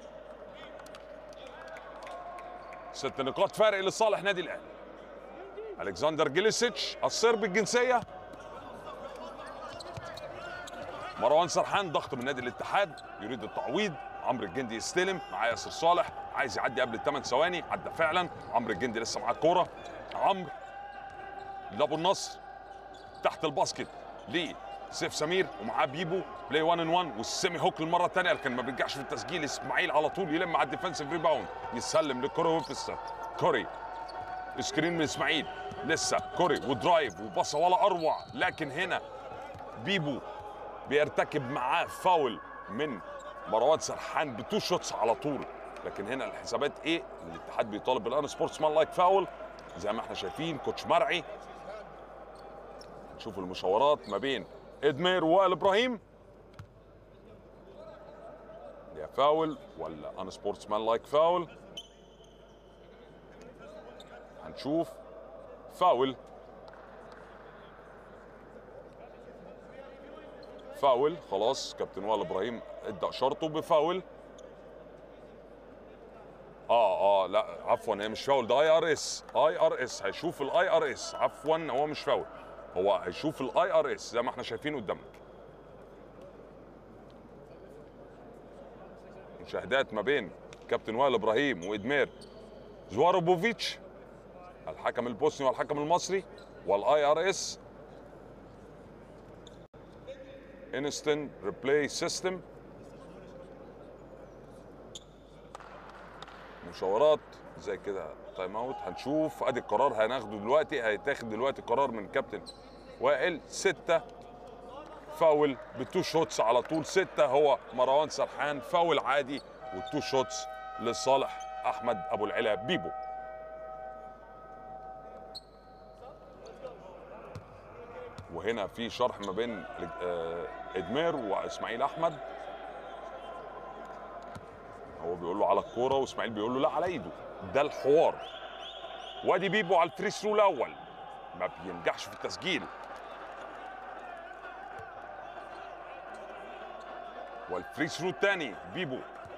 ست نقاط فارق لصالح نادي الاهلي الكسندر جيليسيتش الصربي الجنسيه مروان سرحان ضغط من نادي الاتحاد يريد التعويض عمرو الجندي يستلم مع ياسر صالح عايز يعدي قبل الثمان ثواني عدى فعلا عمرو الجندي لسه معاه الكوره عمرو لابو النصر تحت الباسكت ليه سيف سمير ومعاه بيبو بلاي 1 ان 1 والسيمي هوك المره الثانيه لكن ما بينجحش في التسجيل اسماعيل على طول يلم على الديفنسيف ريباوند يسلم لكوري ويبستر كوري سكرين من اسماعيل لسه كوري ودرايف وبصه ولا اروع لكن هنا بيبو بيرتكب معاه فاول من مروان سرحان بتو شوتس على طول لكن هنا الحسابات ايه الاتحاد بيطالب بالان سبورتس مان لايك فاول زي ما احنا شايفين كوتش مرعي نشوف المشاورات ما بين ادمير وائل ابراهيم يا فاول ولا ان سبورتس مان لايك فاول هنشوف فاول فاول خلاص كابتن وائل ابراهيم ادى اشارته بفاول اه اه لا عفوا هي مش فاول ده اي ار اس اي ار اس هيشوف الاي ار اس عفوا هو مش فاول هو هيشوف الاي ار اس زي ما احنا شايفين قدامك مشاهدات ما بين كابتن وائل ابراهيم وادمير زواروبوفيتش الحكم البوسني والحكم المصري والاي ار اس انستنت ريبلاي سيستم مشاورات زي كده تايم اوت هنشوف ادي القرار هناخده دلوقتي هيتاخد دلوقتي قرار من كابتن وائل ستة فاول بتو شوتس على طول ستة هو مروان سرحان فاول عادي والتو شوتس لصالح احمد ابو العلا بيبو وهنا في شرح ما بين آه، ادمير واسماعيل احمد هو بيقول له على الكوره واسماعيل بيقول له لا على ايده ده الحوار وادي بيبو على الفري ثرو الاول ما بينجحش في التسجيل والفري ثرو الثاني بيبو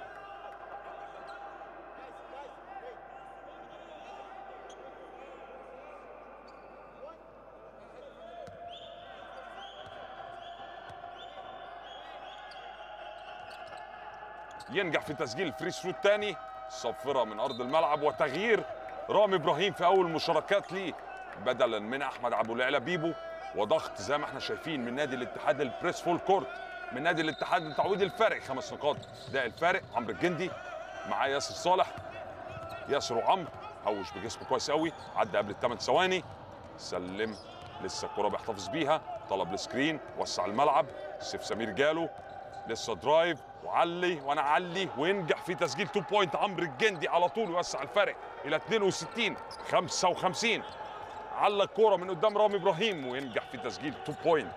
ينجح في تسجيل الفري ثرو الثاني صفرة من ارض الملعب وتغيير رامي ابراهيم في اول مشاركات ليه بدلا من احمد ابو العلا بيبو وضغط زي ما احنا شايفين من نادي الاتحاد البريس فول كورت من نادي الاتحاد لتعويض الفارق خمس نقاط ده الفارق عمرو الجندي معاه ياسر صالح ياسر وعمرو هوش بجسمه كويس قوي عدى قبل الثمان ثواني سلم لسه الكره بيحتفظ بيها طلب السكرين وسع الملعب سيف سمير جاله لسه درايف وعلي وانا علي وينجح في تسجيل 2 بوينت عمرو الجندي على طول يوسع الفارق الى 62 55 على الكوره من قدام رامي ابراهيم وينجح في تسجيل 2 بوينت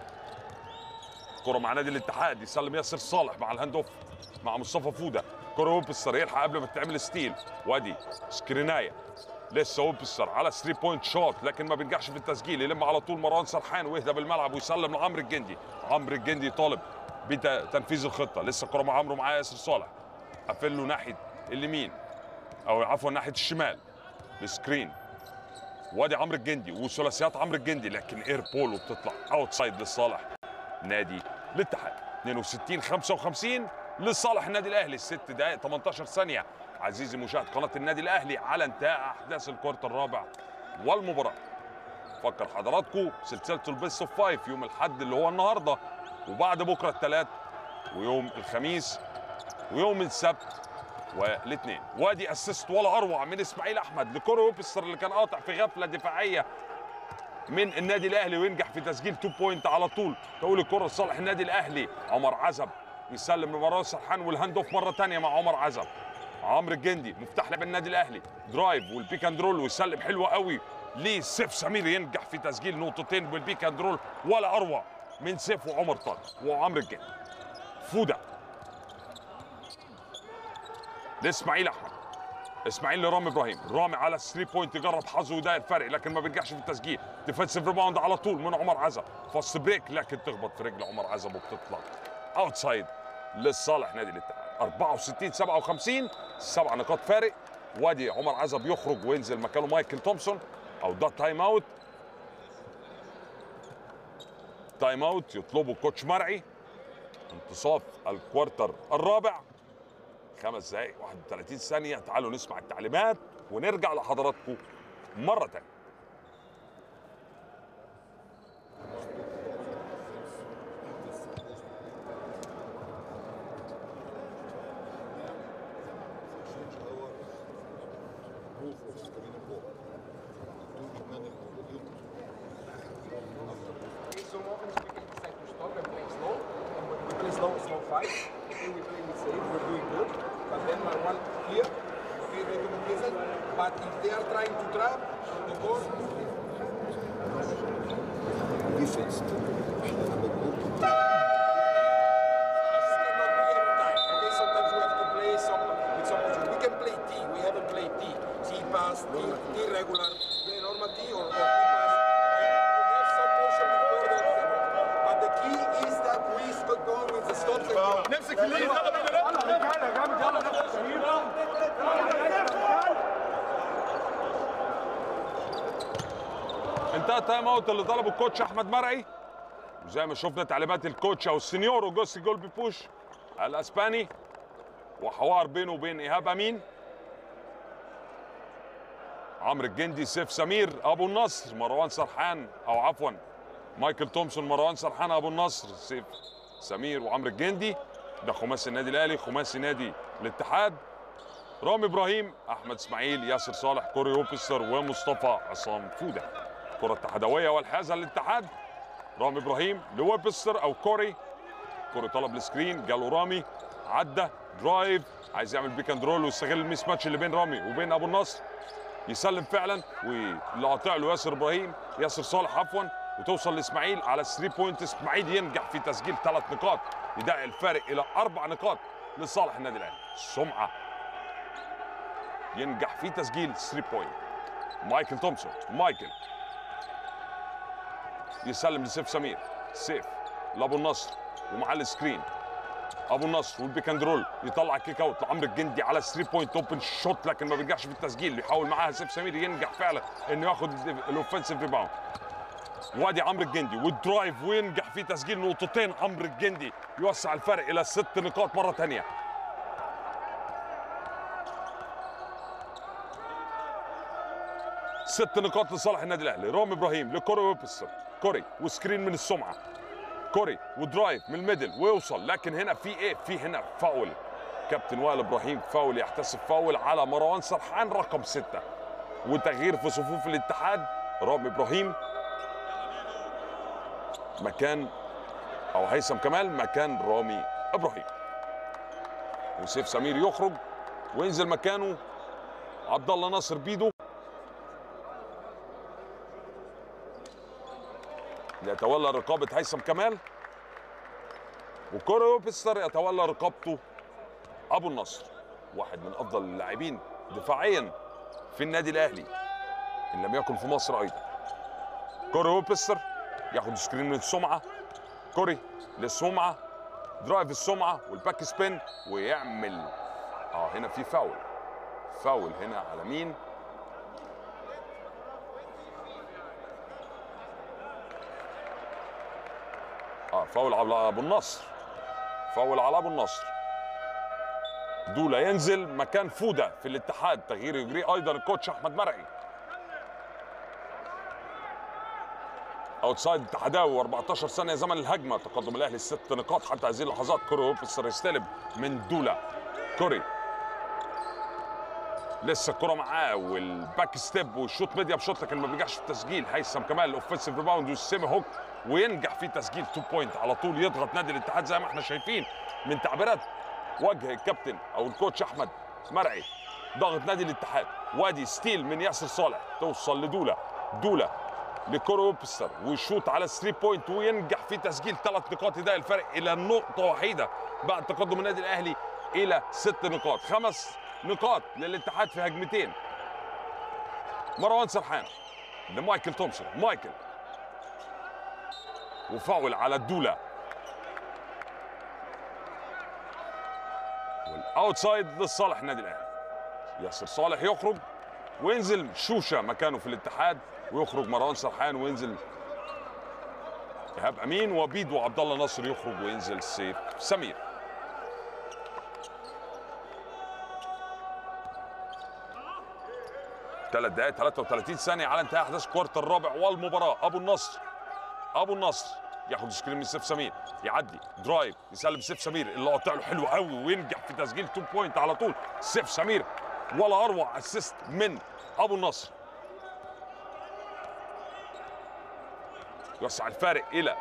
كرة مع نادي الاتحاد يسلم ياسر صالح مع الهاند اوف مع مصطفى فوده كرة ويبستر يلحق قبل ما تتعمل ستيل وادي سكرينايه لسه ويبستر على 3 بوينت شوت لكن ما بينجحش في التسجيل يلم على طول مروان سرحان ويهدى بالملعب ويسلم لعمرو الجندي عمرو الجندي طالب بتنفيذ الخطه لسه الكره مع عمرو معاه ياسر صالح قفل له ناحيه اليمين او عفوا ناحيه الشمال السكرين وادي عمرو الجندي وثلاثيات عمرو الجندي لكن اير بول وبتطلع اوت سايد لصالح نادي الاتحاد 62 55 لصالح النادي الاهلي ست دقائق 18 ثانيه عزيزي مشاهد قناه النادي الاهلي على انتهاء احداث الكورت الرابع والمباراه فكر حضراتكم سلسله البيست اوف فايف يوم الاحد اللي هو النهارده وبعد بكره الثلاث ويوم الخميس ويوم السبت والاثنين وادي اسيست ولا اروع من اسماعيل احمد لكورو ويبستر اللي كان قاطع في غفله دفاعيه من النادي الاهلي وينجح في تسجيل 2 بوينت على طول تقول الكره لصالح النادي الاهلي عمر عزب يسلم لمروان سرحان والهاند اوف مره ثانيه مع عمر عزب عمرو الجندي مفتاح لعب النادي الاهلي درايف والبيك اند رول ويسلم حلوه قوي لسيف سمير ينجح في تسجيل نقطتين بالبيك اند رول ولا اروع من سيف وعمر طارق وعمرو الجندي فوده لاسماعيل احمد اسماعيل لرامي ابراهيم رامي على 3 بوينت يجرب حظه وده الفرق لكن ما بينجحش في التسجيل ديفensive ريباوند على طول من عمر عزب فاست بريك لكن تخبط في رجل عمر عزب وبتطلع اوتسايد لصالح نادي الاتحاد 64 57 سبع نقاط فارق وادي عمر عزب يخرج وينزل مكانه مايكل تومسون او ده تايم اوت تايم اوت يطلبه كوتش مرعي انتصاف الكوارتر الرابع خمس دقائق 31 ثانية تعالوا نسمع التعليمات ونرجع لحضراتكم مرة تانية move of screen ball. دول كمان الموجودين Okay, some offense we can decide to stop and play slow. And when we play slow, slow fight, okay, we play with safe, we're doing good. But then Marwan here, okay, they can against us. But if they are trying to trap on the board, ديفنس احنا لما بنقول this cannot be every time. Okay, sometimes we have to play some with some position. We can play T. We haven't played T. T pass, T, T regular, play normal T or, or T pass. And to have some motion before the But the key is that we still go with the stops and go. نمسك في الليل يلا بينا انتهى التايم اوت اللي طلبه الكوتش احمد مرعي وزي ما شفنا تعليمات الكوتش او السنيور اوجوستي جول بيبوش الاسباني وحوار بينه وبين ايهاب امين عمرو الجندي سيف سمير ابو النصر مروان سرحان او عفوا مايكل تومسون مروان سرحان ابو النصر سيف سمير وعمرو الجندي ده خماسي النادي الاهلي خماسي نادي الاتحاد رامي ابراهيم احمد اسماعيل ياسر صالح كوري اوبستر ومصطفى عصام فوده كره اتحادويه والحازها للاتحاد رامي ابراهيم لويبستر او كوري كوري طلب السكرين جاله رامي عدى درايف عايز يعمل بيك اند رول ويستغل الميس ماتش اللي بين رامي وبين ابو النصر يسلم فعلا واللي قاطع له ياسر ابراهيم ياسر صالح عفوا وتوصل لاسماعيل على 3 بوينت اسماعيل ينجح في تسجيل ثلاث نقاط يدعي الفارق الى اربع نقاط لصالح النادي الاهلي سمعه ينجح في تسجيل 3 بوينت مايكل تومسون مايكل يسلم لسيف سمير سيف لابو النصر ومعاه السكرين ابو النصر والبيك اند رول يطلع كيك اوت لعمرو الجندي على 3 بوينت اوبن شوت لكن ما بينجحش في التسجيل يحاول معاها سيف سمير ينجح فعلا انه ياخد الاوفنسيف ريباوند وادي عمرو الجندي والدرايف وينجح في تسجيل نقطتين عمرو الجندي يوسع الفرق الى ست نقاط مره ثانيه ست نقاط لصالح النادي الاهلي رامي ابراهيم لكوري ويبستر كوري وسكرين من السمعه كوري ودرايف من الميدل ويوصل لكن هنا في ايه في هنا فاول كابتن وائل ابراهيم فاول يحتسب فاول على مروان سرحان رقم ستة وتغيير في صفوف الاتحاد رامي ابراهيم مكان او هيثم كمال مكان رامي ابراهيم وسيف سمير يخرج وينزل مكانه عبد الله ناصر بيدو يتولى رقابة هيثم كمال وكوري ويبستر يتولى رقابته أبو النصر واحد من أفضل اللاعبين دفاعيا في النادي الأهلي إن لم يكن في مصر أيضا كوري ويبستر ياخد سكرين من السمعة كوري للسمعة درايف السمعة والباك سبين ويعمل اه هنا في فاول فاول هنا على مين اه فاول على ابو النصر فاول على ابو النصر دولا ينزل مكان فوده في الاتحاد تغيير يجري ايضا الكوتش احمد مرعي اوتسايد اتحداوي و14 ثانيه زمن الهجمه تقدم الاهلي ست نقاط حتى هذه اللحظات كوري ويبستر يستلم من دولا كوري لسه الكره معاه والباك ستيب والشوت ميديا بشوت لكن ما بينجحش في التسجيل هيثم كمال الاوفنسيف ريباوند والسيمي هوك وينجح في تسجيل 2 بوينت على طول يضغط نادي الاتحاد زي ما احنا شايفين من تعبيرات وجه الكابتن او الكوتش احمد مرعي ضغط نادي الاتحاد وادي ستيل من ياسر صالح توصل لدولا دولا لكورو ويبستر ويشوط على 3 بوينت وينجح في تسجيل ثلاث نقاط يضايق الفرق الى نقطه وحيده بعد تقدم النادي الاهلي الى ست نقاط خمس نقاط للاتحاد في هجمتين مروان سرحان لمايكل تومسون مايكل وفاول على الدولا والاوتسايد لصالح النادي الاهلي ياسر صالح يخرج وينزل شوشه مكانه في الاتحاد ويخرج مروان سرحان وينزل ايهاب امين وبيد وعبد الله ناصر يخرج وينزل سيف سمير ثلاث دقائق 33 ثانية على انتهاء أحداث الكوارت الرابع والمباراة أبو النصر أبو النصر ياخد سكرين من سيف سمير يعدي درايف يسلم سيف سمير اللي قاطع له حلو قوي وينجح في تسجيل 2 بوينت على طول سيف سمير ولا أروع اسيست من أبو النصر يوسع الفارق الى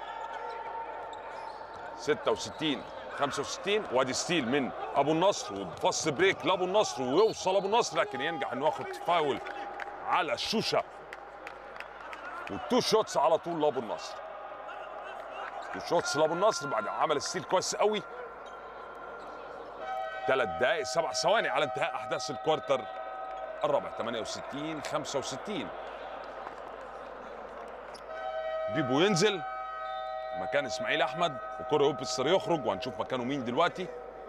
66 65 وادي ستيل من ابو النصر وفص بريك لابو النصر ويوصل ابو النصر لكن ينجح انه ياخد فاول على الشوشه والتو شوتس على طول لابو النصر تو شوتس لابو النصر بعد عمل ستيل كويس قوي ثلاث دقائق سبع ثواني على انتهاء احداث الكوارتر الرابع 68 65 بيبو ينزل مكان اسماعيل احمد وكوري اوبستر يخرج وهنشوف مكانه مين دلوقتي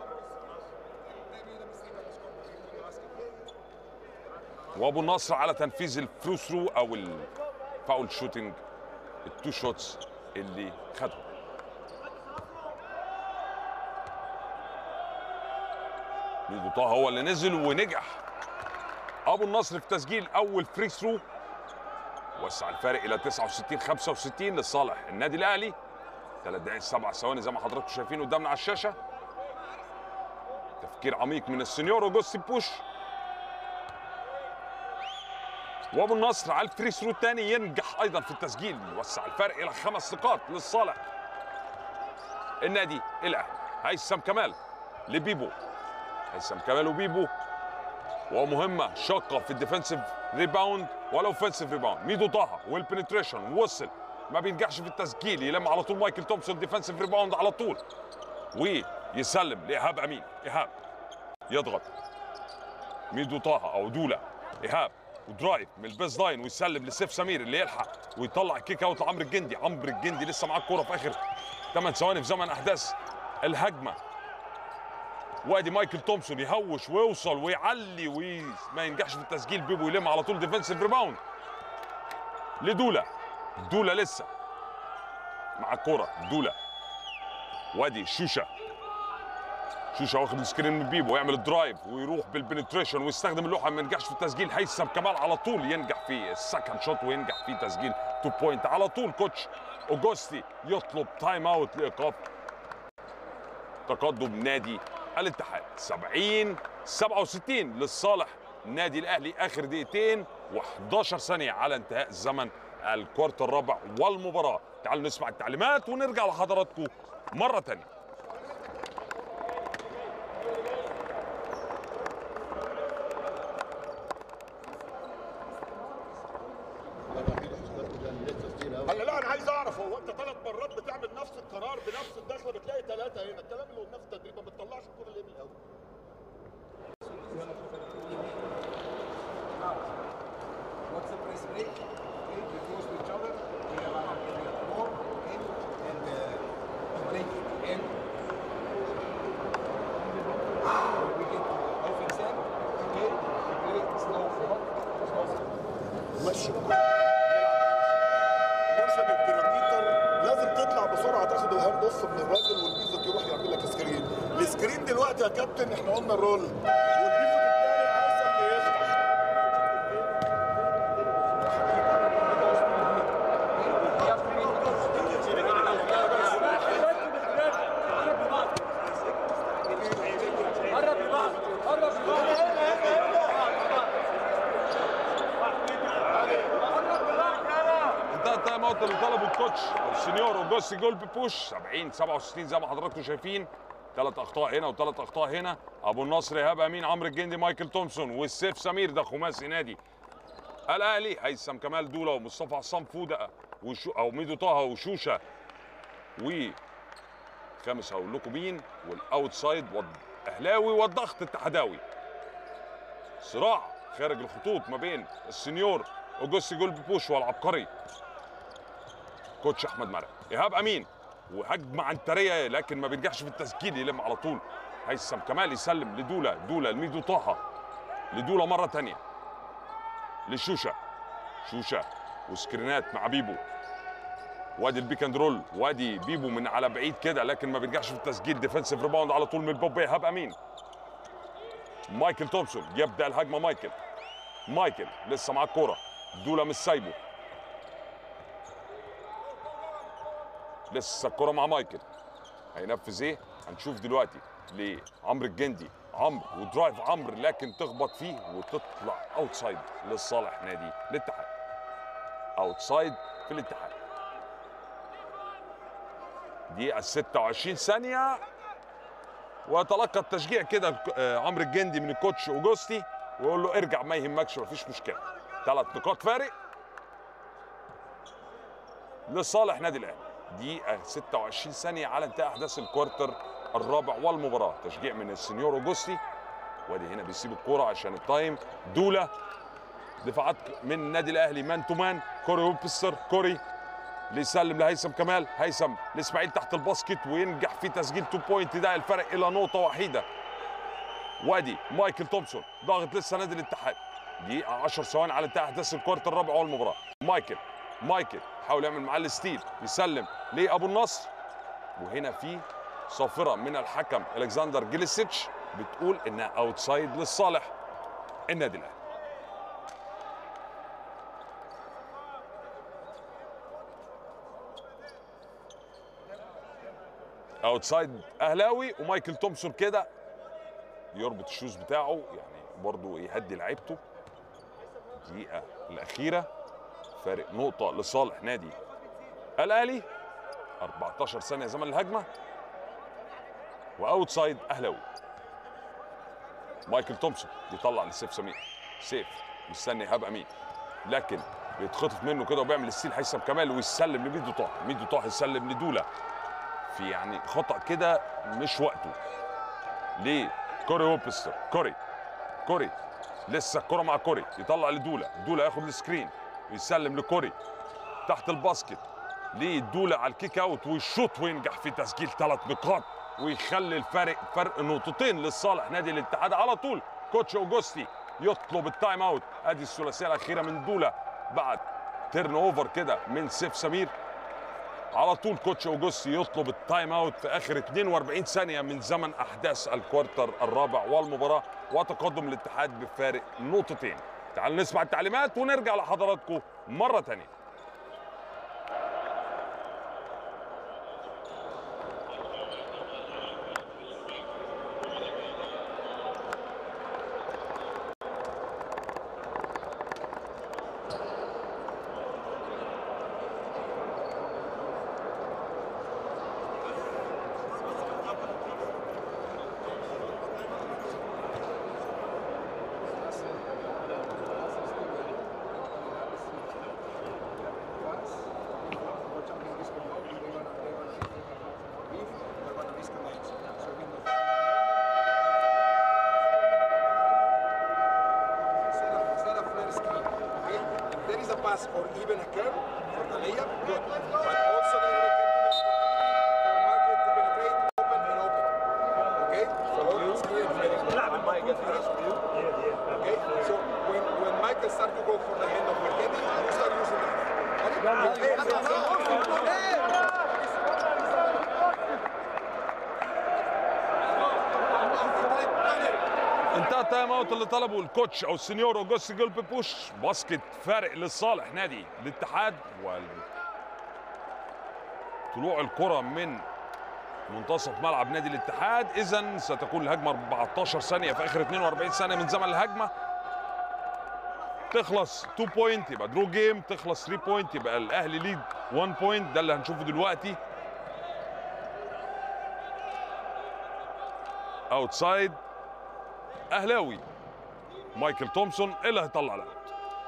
وابو النصر على تنفيذ الفرو ثرو او الفاول شوتنج التو شوتس اللي خدهم ميدو طه هو اللي نزل ونجح ابو النصر في تسجيل اول فري ثرو وسع الفارق الى 69 65 لصالح النادي الاهلي ثلاث دقائق سبع ثواني زي ما حضراتكم شايفين قدامنا على الشاشه تفكير عميق من السنيور اوجوستي بوش وابو النصر على الفري ثرو الثاني ينجح ايضا في التسجيل يوسع الفرق الى خمس نقاط لصالح النادي الاهلي هيثم كمال لبيبو هيثم كمال وبيبو ومهمه شاقه في الديفنسيف ريباوند ولا اوفنسيف ريباوند ميدو طه والبنتريشن وصل ما بينجحش في التسجيل يلم على طول مايكل تومسون ديفنسيف ريباوند على طول ويسلم لايهاب امين ايهاب يضغط ميدو طه او دولا ايهاب ودرايف من البيس لاين ويسلم لسيف سمير اللي يلحق ويطلع كيك اوت لعمرو الجندي عمرو الجندي لسه معاه الكوره في اخر 8 ثواني في زمن احداث الهجمه وادي مايكل تومسون يهوش ويوصل ويعلي وما ينجحش في التسجيل بيبو يلم على طول ديفنسيف ريباوند لدولا دولا لسه مع الكوره دولا وادي شوشه شوشه واخد السكرين من بيبو ويعمل الدرايف ويروح بالبنتريشن ويستخدم اللوحه ما ينجحش في التسجيل هيثم كمال على طول ينجح في السكند شوت وينجح في تسجيل تو بوينت على طول كوتش اوجوستي يطلب تايم اوت لايقاف تقدم نادي الاتحاد 70 67 لصالح النادي الاهلي اخر دقيقتين و11 ثانيه على انتهاء زمن الكوارتر الرابع والمباراه تعالوا نسمع التعليمات ونرجع لحضراتكم مره ثانيه هلا لا انا عايز اعرف هو انت ثلاث مرات بتعمل نفس القرار بنفس الدخله بتلاقي ثلاثه هنا الكلام اللي قلناه في التدريب ما بتطلعش الكوره ليه من الاول What's the press break? Okay, we close to each other. We have a we have more in and uh, break in. We get offense in. Okay, we play slow for slow. مشي موشن البيراميتر لازم تطلع بسرعه تاخد الهاند اوف من الراجل والبيفوت يروح يعمل لك سكرين السكرين دلوقتي يا كابتن احنا قلنا الرول والبيفوت الثاني عايز اللي يفتح انتهى التايم اوت اللي طلبه الكوتش او السنيور اوجوستي جول ببوش 70 67 زي ما حضراتكم شايفين ثلاث اخطاء هنا وثلاث اخطاء هنا ابو النصر ايهاب امين عمرو الجندي مايكل تومسون والسيف سمير ده خماسي نادي الاهلي هيثم كمال دوله ومصطفى عصام فوده وشو او ميدو طه وشوشه و خامس هقول لكم مين والاوتسايد والاهلاوي والضغط التحداوي صراع خارج الخطوط ما بين السنيور اوجوستي جول بوش والعبقري كوتش احمد مرعي ايهاب امين وهجمه عنتريه لكن ما بينجحش في التسجيل يلم على طول هيثم كمال يسلم لدولا دولا لميدو طه لدولا مره تانية لشوشه شوشه وسكرينات مع بيبو وادي البيك اند رول وادي بيبو من على بعيد كده لكن ما بينجحش في التسجيل ديفensive ريباوند على طول من بوب ايهاب امين مايكل تومسون يبدا الهجمه مايكل مايكل لسه معاه الكوره دولا مش سايبه لسه الكرة مع مايكل هينفذ ايه؟ هنشوف دلوقتي لعمرو الجندي عمرو ودرايف عمرو لكن تخبط فيه وتطلع اوتسايد لصالح نادي الاتحاد اوتسايد في الاتحاد دقيقة 26 ثانية وتلقى التشجيع كده آه، عمرو الجندي من الكوتش اوجوستي ويقول له ارجع ما يهمكش مفيش مشكلة ثلاث نقاط فارق لصالح نادي الاهلي دقيقة 26 ثانية على انتهاء احداث الكوارتر الرابع والمباراة تشجيع من السنيور اوجوستي وادي هنا بيسيب الكرة عشان التايم دولا دفاعات من النادي الاهلي مان تو مان كوري ويبستر كوري ليسلم لهيثم كمال هيثم لاسماعيل تحت الباسكت وينجح في تسجيل 2 بوينت ده الفرق الى نقطه وحيده وادي مايكل تومسون ضاغط لسه نادي الاتحاد دقيقه 10 ثواني على انتهاء احداث الكوارتر الرابع والمباراه مايكل مايكل حاول يعمل معاه الستيل يسلم لابو النصر وهنا في صافره من الحكم الكسندر جيليسيتش بتقول انها اوتسايد للصالح النادي الاهلي اوتسايد اهلاوي ومايكل تومسون كده يربط الشوز بتاعه يعني برضه يهدي لعيبته الدقيقه الاخيره فارق نقطه لصالح نادي الاهلي 14 ثانيه زمن الهجمه واوتسايد اهلاوي مايكل تومسون بيطلع لسيف سمير سيف مستني ايهاب امين لكن بيتخطف منه كده وبيعمل الستيل هيثم كمال ويسلم لميدو طه ميدو طه يسلم لدولا في يعني خطا كده مش وقته ليه كوري ووبستر كوري كوري لسه الكره مع كوري يطلع لدولا دولا ياخد السكرين ويسلم لكوري تحت الباسكت ليه دولا على الكيك اوت ويشوط وينجح في تسجيل ثلاث نقاط ويخلي الفرق فرق نقطتين لصالح نادي الاتحاد على طول كوتش اوجوستي يطلب التايم اوت ادي الثلاثيه الاخيره من دولا بعد تيرن اوفر كده من سيف سمير على طول كوتش اوجوستي يطلب التايم اوت في اخر 42 ثانيه من زمن احداث الكوارتر الرابع والمباراه وتقدم الاتحاد بفارق نقطتين تعالوا نسمع التعليمات ونرجع لحضراتكم مره ثانيه Instead of flare screen, okay? If there is a pass or even a curve for the layup, good. But also there will be an opportunity for market to penetrate open and open. Okay? So it's clear and very good. Okay? So when when Michael start to go for the hand of Marquetti, you start using that. انتهى التايم اوت اللي طلبه الكوتش او السنيور اوجوستي جولب بوش باسكت فارق لصالح نادي الاتحاد وال طلوع الكره من منتصف ملعب نادي الاتحاد اذا ستكون الهجمه 14 ثانيه في اخر 42 ثانيه من زمن الهجمه تخلص 2 بوينت يبقى درو جيم تخلص 3 بوينت يبقى الاهلي ليد 1 بوينت ده اللي هنشوفه دلوقتي اوتسايد اهلاوي مايكل تومسون اللي هيطلع الاوت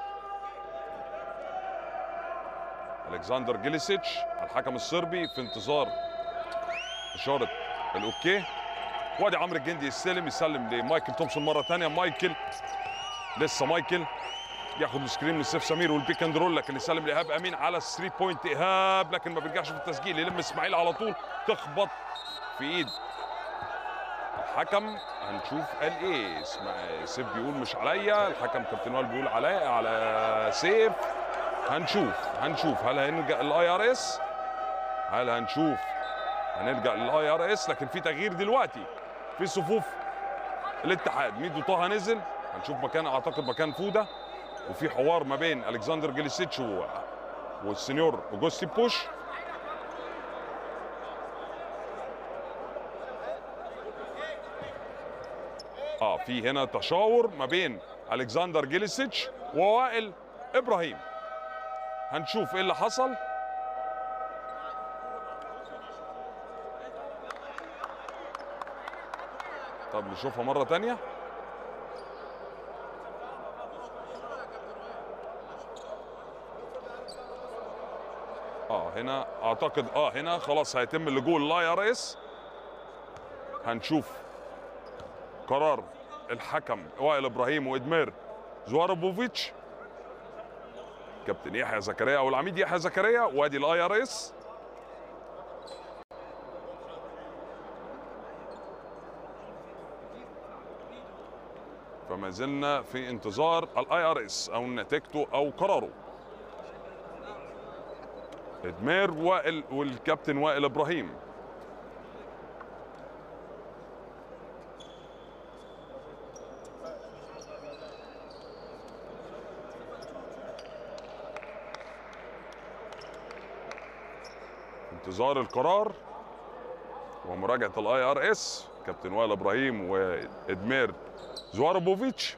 الكسندر جيليسيتش الحكم الصربي في انتظار اشاره الاوكي وادي عمرو الجندي يستلم يسلم لمايكل تومسون مره ثانيه مايكل لسه مايكل ياخد السكرين من سيف سمير والبيك اند رول لكن يسلم لايهاب امين على الثري بوينت ايهاب لكن ما بيرجعش في التسجيل يلم اسماعيل على طول تخبط في ايد الحكم هنشوف قال ايه اسمع سيف بيقول مش عليا الحكم كابتن وائل بيقول عليا على سيف هنشوف هنشوف هل هنلجا للاي ار اس هل هنشوف هنلجا للاي ار اس لكن في تغيير دلوقتي في صفوف الاتحاد ميدو طه نزل هنشوف مكان اعتقد مكان فوده وفي حوار ما بين الكسندر جليسيتش و... والسنيور اوجوستي بوش اه في هنا تشاور ما بين الكسندر جيليسيتش ووائل ابراهيم هنشوف ايه اللي حصل طب نشوفها مره تانية اه هنا اعتقد اه هنا خلاص هيتم اللجوء لا يا ريس هنشوف قرار الحكم وائل ابراهيم وادمير زواربوفيتش كابتن يحيى زكريا او العميد يحيى زكريا وادي الاي ار اس فما زلنا في انتظار الاي ار اس او نتيجته او قراره ادمير وائل والكابتن وائل ابراهيم انتظار القرار ومراجعه الاي ار اس كابتن وائل ابراهيم وادمير زواربوفيتش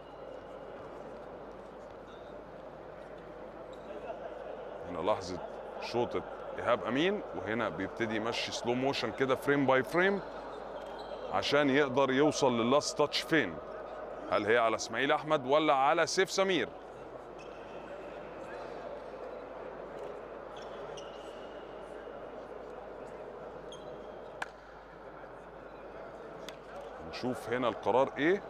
هنا لحظه شوطه ايهاب امين وهنا بيبتدي يمشي سلو موشن كده فريم باي فريم عشان يقدر يوصل للاست تاتش فين هل هي على اسماعيل احمد ولا على سيف سمير نشوف هنا القرار ايه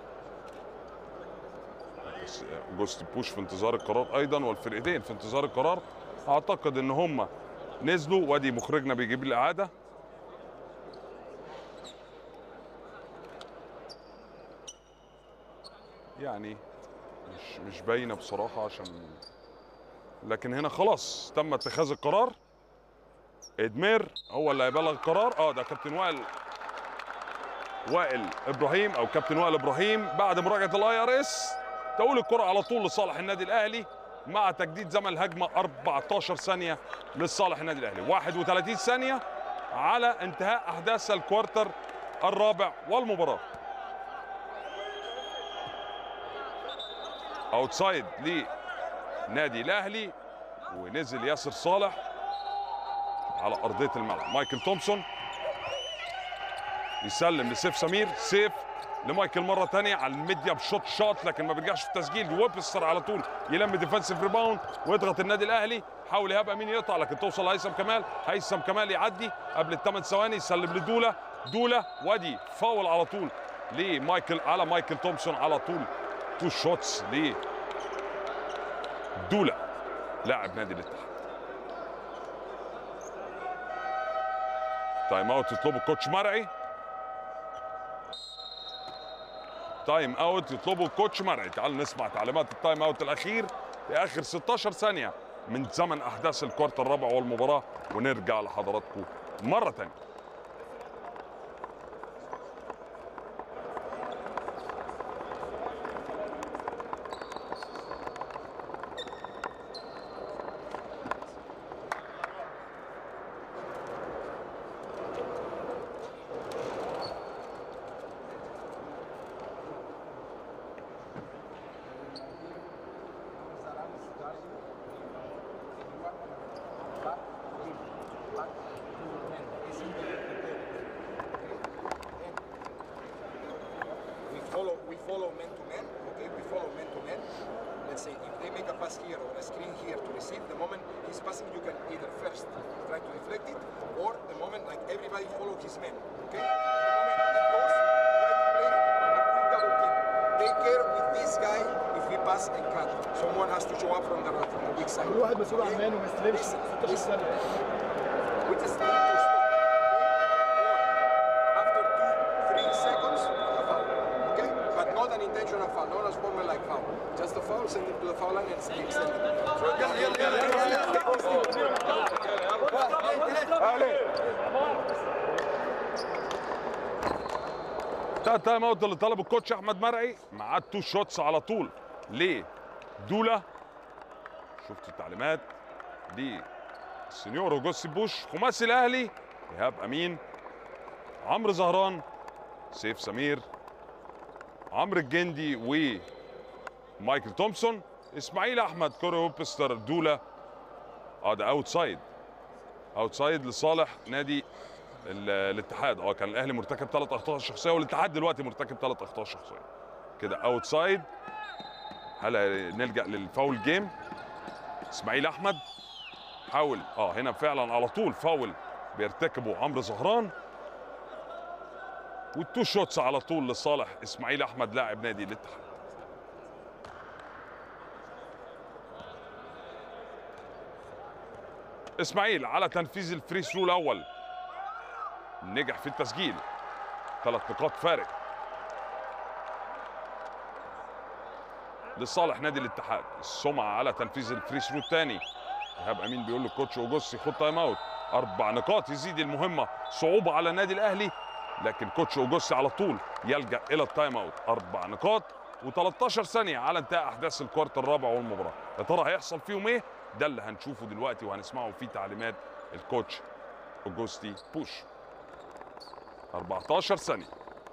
بس جوست بوش في انتظار القرار ايضا والفرقتين في انتظار القرار اعتقد ان هم نزلوا وادي مخرجنا بيجيب الاعاده يعني مش مش باينه بصراحه عشان لكن هنا خلاص تم اتخاذ القرار ادمير هو اللي هيبلغ القرار اه ده كابتن وائل وائل ابراهيم او كابتن وائل ابراهيم بعد مراجعه الاي ار اس تقول الكره على طول لصالح النادي الاهلي مع تجديد زمن الهجمه 14 ثانيه لصالح النادي الاهلي 31 ثانيه على انتهاء احداث الكوارتر الرابع والمباراه اوتسايد لنادي الاهلي ونزل ياسر صالح على ارضيه الملعب مايكل تومسون يسلم لسيف سمير سيف لمايكل مره تانية على الميديا بشوت شوت لكن ما بيرجعش في التسجيل ويبستر على طول يلم ديفensive ريباوند ويضغط النادي الاهلي حاول ايهاب امين يقطع لكن توصل لهيثم كمال هيثم كمال يعدي قبل الثمان ثواني يسلم لدوله دوله وادي فاول على طول لمايكل على مايكل تومسون على طول تو شوتس ل دوله لاعب نادي الاتحاد تايم اوت يطلبه الكوتش مرعي تايم اوت يطلبه الكوتش مرعي تعالوا نسمع تعليمات التايم اوت الاخير في اخر 16 ثانيه من زمن احداث الكوارتر الرابع والمباراه ونرجع لحضراتكم مره ثانيه we follow we follow man to man okay we follow man to man let's say if they make a pass here or a screen here to receive the moment he's passing you can either first try to deflect it or the moment like everybody follow his man okay the moment he goes try to play a quick double team take care with this guy if we pass and cut someone has to show up from the from the weak side كل واحد مسؤول عن مانه ما يستلمش Listen, 16 listen. ثانيه we just need to stop. Okay? After two, three seconds, a foul. Okay? But not an intentional foul, not a formal like foul. Just a foul, send it to the foul line and extend it. ده التايم اوت اللي طلبه الكوتش احمد مرعي معاه تو شوتس على طول ليه دوله شفت التعليمات دي السنيور وجوسي بوش خماسي الاهلي ايهاب امين عمرو زهران سيف سمير عمرو الجندي ومايكل تومسون اسماعيل احمد كوري ويبستر دوله اه ده اوت سايد اوت سايد لصالح نادي ال- الاتحاد اه كان الاهلي مرتكب ثلاث اخطاء شخصيه والاتحاد دلوقتي مرتكب ثلاث اخطاء شخصيه كده اوت سايد هلا نلجا للفاول جيم اسماعيل احمد حاول اه هنا فعلا على طول فاول بيرتكبه عمرو زهران والتو شوتس على طول لصالح اسماعيل احمد لاعب نادي الاتحاد اسماعيل على تنفيذ الفري ثرو الاول نجح في التسجيل ثلاث نقاط فارق لصالح نادي الاتحاد السمعه على تنفيذ الفري ثرو الثاني ايهاب امين بيقول للكوتش اوجوستي خد تايم اوت اربع نقاط يزيد المهمه صعوبه على النادي الاهلي لكن كوتش اوجوستي على طول يلجا الى التايم اوت اربع نقاط و13 ثانيه على انتهاء احداث الكوارت الرابع والمباراه يا ترى هيحصل فيهم ايه ده اللي هنشوفه دلوقتي وهنسمعه في تعليمات الكوتش اوجوستي بوش 14 ثانيه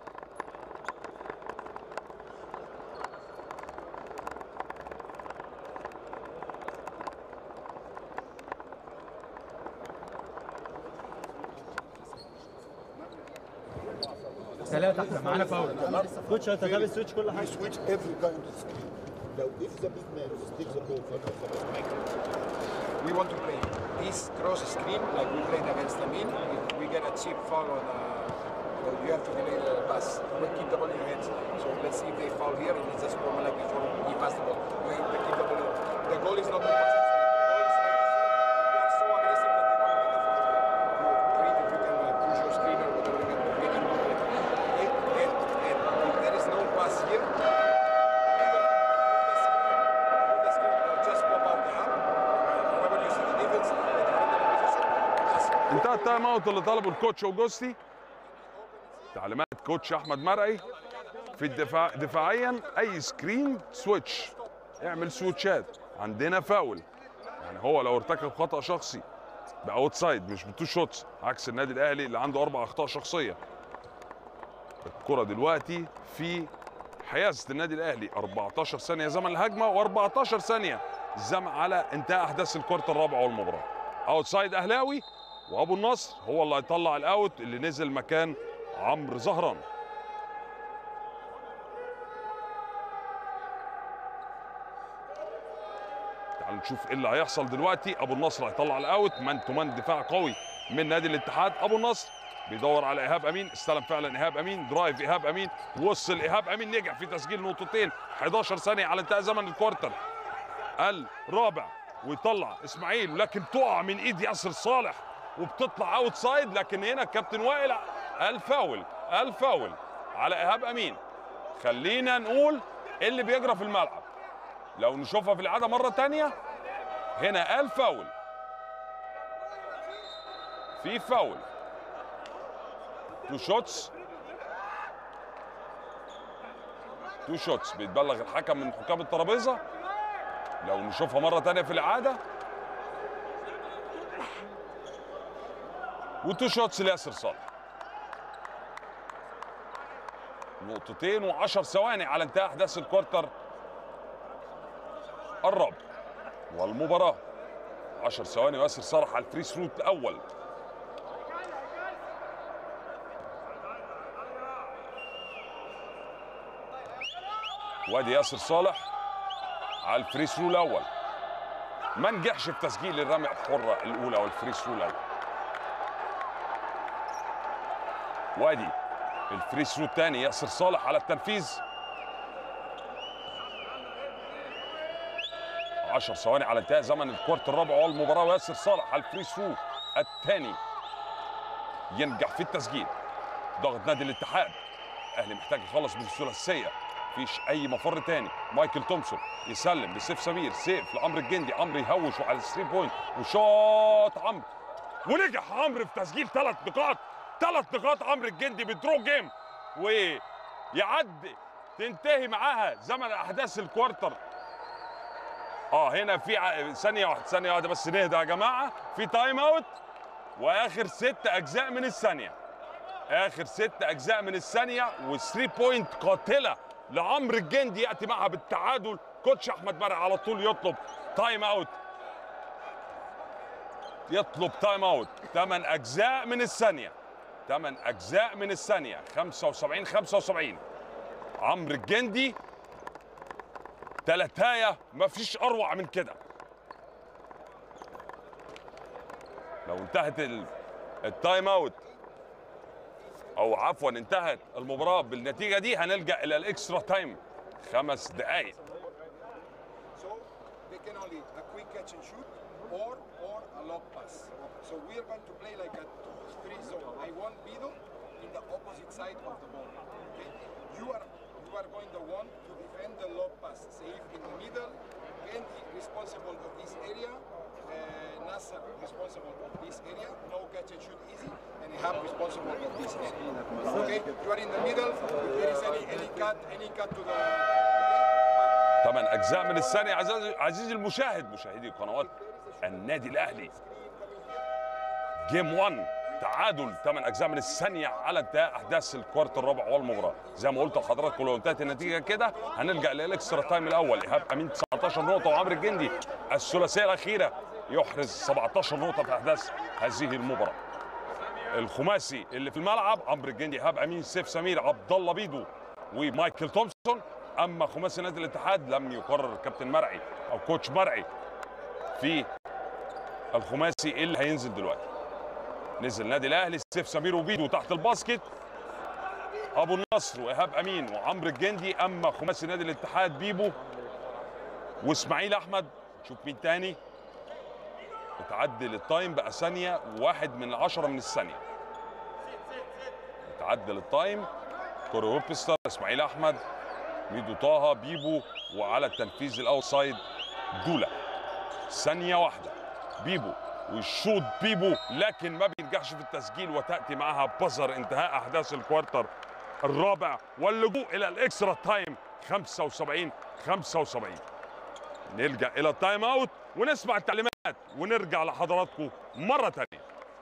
ثلاثة احنا معانا فاول كوتش انت جاب السويتش كل We حاجه switch every guy on the screen. Now, if the big man sticks the ball for We want to play this cross screen like we played against Lamin. If we get a cheap foul on, uh, so you have to delay the pass. We keep the ball in your hands. So let's see if they foul here and it's just normal like before we pass the ball. We have to keep the ball in. The goal is not to pass. The goal is like, we are so aggressive that they want to make a foul. You treat if you can uh, push your screen or whatever you can do, make it move like okay? and, and if there is no pass here, either move the screen, move the screen or just pop out the arm. However you see the defense, the defender in position, just انتهى التايم اوت اللي طلبه الكوتش اوجوستي تعليمات كوتش احمد مرعي في الدفاع دفاعيا اي سكرين سويتش اعمل سويتشات عندنا فاول يعني هو لو ارتكب خطا شخصي باوت سايد مش بتو شوتس عكس النادي الاهلي اللي عنده اربع اخطاء شخصيه الكره دلوقتي في حيازه النادي الاهلي 14 ثانيه زمن الهجمه و14 ثانيه زمن على انتهاء احداث الكورت الرابع والمباراه اوت سايد اهلاوي وابو النصر هو اللي هيطلع الاوت اللي نزل مكان عمرو زهران تعالوا نشوف ايه اللي هيحصل دلوقتي ابو النصر هيطلع الاوت مان تو مان دفاع قوي من نادي الاتحاد ابو النصر بيدور على ايهاب امين استلم فعلا ايهاب امين درايف ايهاب امين وصل ايهاب امين نجح في تسجيل نقطتين 11 ثانيه على انتهاء زمن الكوارتر الرابع ويطلع اسماعيل لكن تقع من ايد ياسر صالح وبتطلع اوت سايد لكن هنا الكابتن وائل الفاول الفاول على ايهاب امين خلينا نقول إيه اللي بيجرى في الملعب لو نشوفها في العاده مره تانية هنا الفاول في فاول تو شوتس تو شوتس بيتبلغ الحكم من حكام الترابيزه لو نشوفها مره تانية في الاعاده وتو شوتس لياسر صالح نقطتين وعشر ثواني على انتهاء احداث الكوارتر الرابع والمباراه 10 ثواني وياسر صالح على الفري ثرو الاول وادي ياسر صالح على الفري ثرو الاول ما نجحش في تسجيل الرمية الحرة الأولى والفري ثرو الأول وادي الفري ثرو الثاني ياسر صالح على التنفيذ 10 ثواني على انتهاء زمن الكوارت الرابع والمباراة وياسر صالح على الفري ثرو الثاني ينجح في التسجيل ضغط نادي الاتحاد الاهلي محتاج يخلص من الثلاثيه مفيش اي مفر تاني مايكل تومسون يسلم لسيف سمير سيف لعمرو الجندي عمرو يهوش وعلى الثري بوينت وشاط عمرو ونجح عمرو في تسجيل ثلاث نقاط ثلاث نقاط عمرو الجندي بدرو جيم ويعدي تنتهي معاها زمن احداث الكوارتر اه هنا في ع- ثانيه واحده ثانيه واحده بس نهدى يا جماعه في تايم اوت واخر ست اجزاء من الثانيه اخر ست اجزاء من الثانيه وثري بوينت قاتله لعمرو الجندي ياتي معها بالتعادل كوتش احمد مرعي على طول يطلب تايم اوت يطلب تايم اوت ثمان اجزاء من الثانيه ثمان اجزاء من الثانيه 75 75 عمرو الجندي تلاتايه مفيش اروع من كده لو انتهت ال- التايم اوت او عفوا انتهت المباراه بالنتيجه دي هنلجا الى الاكسترا تايم خمس دقائق So they can only a quick catch and shoot or or a lob pass. So we are going to play like a two-three zone. I want Bido in the opposite side of the ball. Okay? You are you are going the one to defend the lob pass. Safe in the middle. Andy responsible of this area. Uh, Nasser responsible of this area. No catch and shoot easy. And Ihab responsible of this area. Okay? You are in the middle. If there is any any cut any cut to the okay? ثمان اجزاء من الثانيه عزيزي عزيزي المشاهد مشاهدي قنوات النادي الاهلي جيم 1 تعادل ثمان اجزاء من الثانيه على انتهاء احداث الكوارت الرابع والمباراه زي ما قلت لحضراتكم لو انتهت النتيجه كده هنلجا للاكسترا تايم الاول ايهاب امين 19 نقطه وعمرو الجندي الثلاثيه الاخيره يحرز 17 نقطه في احداث هذه المباراه الخماسي اللي في الملعب عمرو الجندي ايهاب امين سيف سمير عبد الله بيدو ومايكل تومسون اما خماسي نادي الاتحاد لم يقرر كابتن مرعي او كوتش مرعي في الخماسي اللي هينزل دلوقتي نزل النادي الاهلي سيف سمير وبيدو تحت الباسكت ابو النصر وايهاب امين وعمرو الجندي اما خماسي نادي الاتحاد بيبو واسماعيل احمد شوف مين تاني اتعدل التايم بقى ثانيه واحد من عشرة من الثانيه اتعدل التايم كوري ويبستر اسماعيل احمد ميدو طه بيبو وعلى التنفيذ الاوتسايد دولا ثانيه واحده بيبو ويشوط بيبو لكن ما بينجحش في التسجيل وتاتي معها بزر انتهاء احداث الكوارتر الرابع واللجوء الى الاكسترا تايم 75 75 نلجا الى التايم اوت ونسمع التعليمات ونرجع لحضراتكم مره ثانيه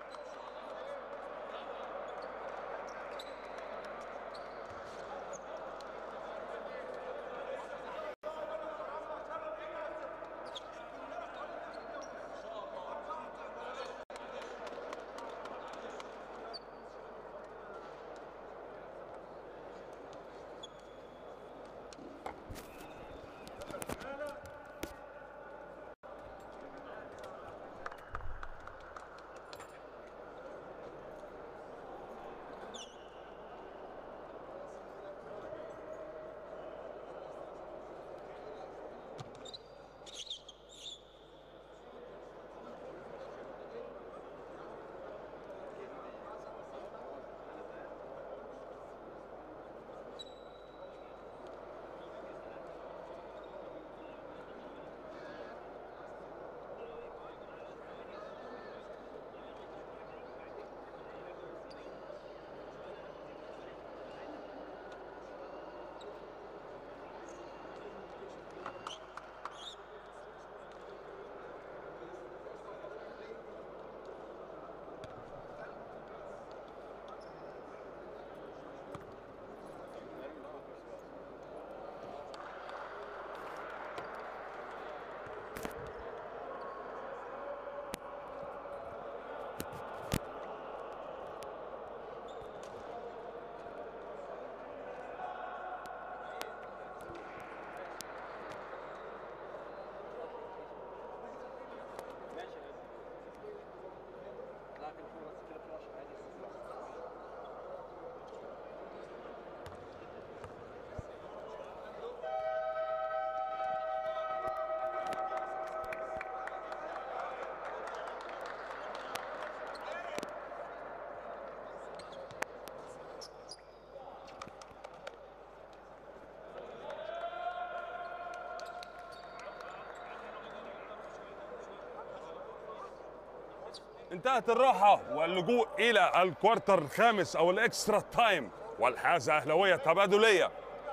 انتهت الراحة واللجوء إلى الكوارتر الخامس أو الإكسترا تايم والحازة أهلوية تبادلية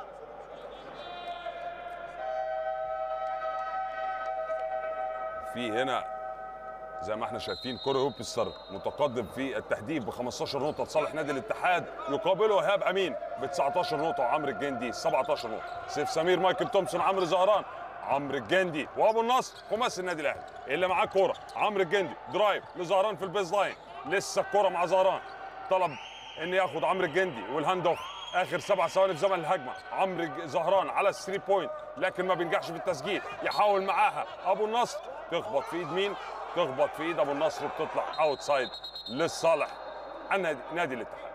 في هنا زي ما احنا شايفين كوري هوبستر متقدم في التهديف ب 15 نقطة لصالح نادي الاتحاد يقابله إيهاب أمين ب 19 نقطة وعمرو الجندي 17 نقطة سيف سمير مايكل تومسون عمرو زهران عمرو الجندي وابو النصر خماسي النادي الاهلي اللي معاه كوره عمرو الجندي درايف لزهران في البيز لاين لسه الكوره مع زهران طلب ان ياخد عمرو الجندي والهاند اوف اخر سبع ثواني في زمن الهجمه عمرو ج- زهران على الثري بوينت لكن ما بينجحش في التسجيل يحاول معاها ابو النصر تخبط في ايد مين تخبط في ايد ابو النصر وبتطلع اوت سايد للصالح النادي نادي الاتحاد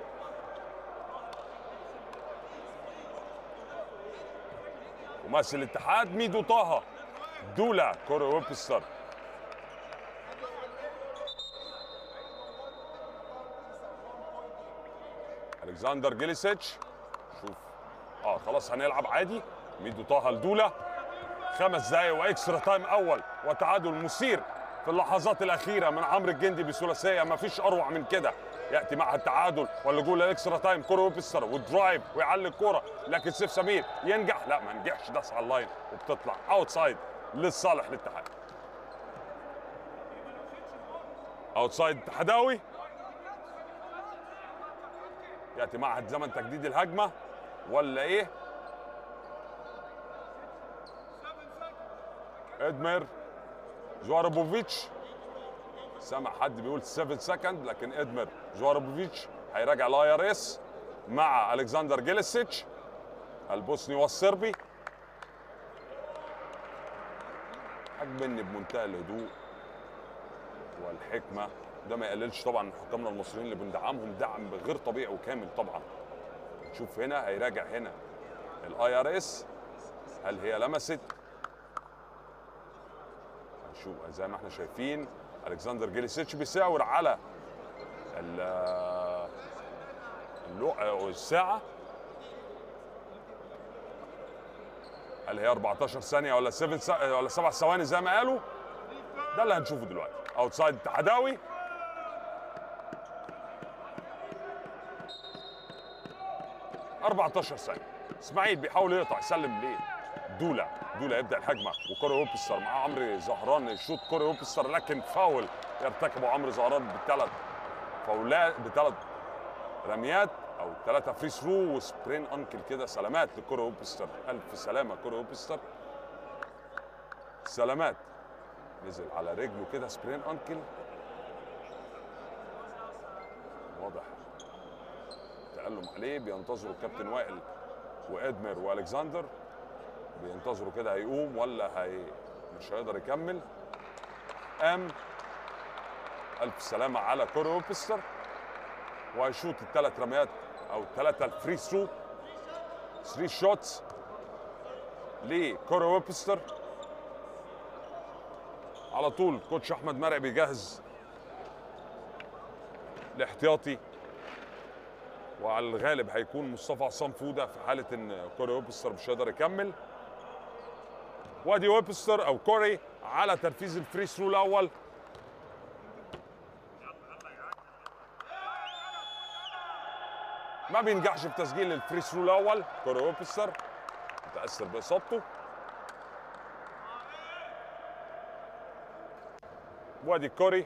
ممثل الاتحاد ميدو طه دولا كوري ويبستر الكسندر جيليسيتش شوف اه خلاص هنلعب عادي ميدو طه لدولا خمس دقايق واكسترا تايم اول وتعادل مثير في اللحظات الاخيره من عمرو الجندي بثلاثيه ما فيش اروع من كده ياتي معها التعادل واللجوء للاكسترا تايم كوره ويبستر والدرايف ويعلي الكوره لكن سيف سمير ينجح لا ما نجحش داس على اللاين وبتطلع اوت سايد للصالح للاتحاد اوت سايد اتحداوي ياتي معهد زمن تجديد الهجمه ولا ايه ادمير زواربوفيتش سامع حد بيقول 7 سكند لكن ادمير زواربوفيتش هيراجع الاي ار اس مع الكسندر جيليسيتش البوسني والصربي عجبني بمنتهى الهدوء والحكمه ده ما يقللش طبعا من حكامنا المصريين اللي بندعمهم دعم غير طبيعي وكامل طبعا شوف هنا هيراجع هنا الاي ار اس هل هي لمست هنشوف زي ما احنا شايفين الكسندر جيليسيتش بيساور على ال- اللو- أو الساعه هل هي 14 ثانيه ولا 7 سا- ولا 7 ثواني زي ما قالوا ده اللي هنشوفه دلوقتي اوتسايد اتحداوي ثانية 14 ثانية اسماعيل بيحاول يقطع يسلم ليه دولا دولا يبدا الهجمه وكوري ويبستر مع عمرو زهران يشوط كوري ويبستر لكن فاول يرتكبه عمرو زهران بثلاث فاولات بثلاث رميات او ثلاثه فري ثرو وسبرين انكل كده سلامات لكوري ويبستر الف سلامه كوري ويبستر سلامات نزل على رجله كده سبرين انكل واضح تألم عليه بينتظروا الكابتن وائل وادمير والكسندر بينتظروا كده هيقوم ولا هي مش هيقدر يكمل قام الف سلامه على كوري ويبستر وهيشوط الثلاث رميات او الثلاثه الفري ثرو 3 شوتس لكوري ويبستر على طول كوتش احمد مرعي بيجهز الاحتياطي وعلى الغالب هيكون مصطفى عصام فوده في حاله ان كوري ويبستر مش هيقدر يكمل وادي ويبستر او كوري على تنفيذ الفري ثرو الاول ما بينجحش في تسجيل الفري ثرو الاول كوري ويبستر متاثر باصابته وادي كوري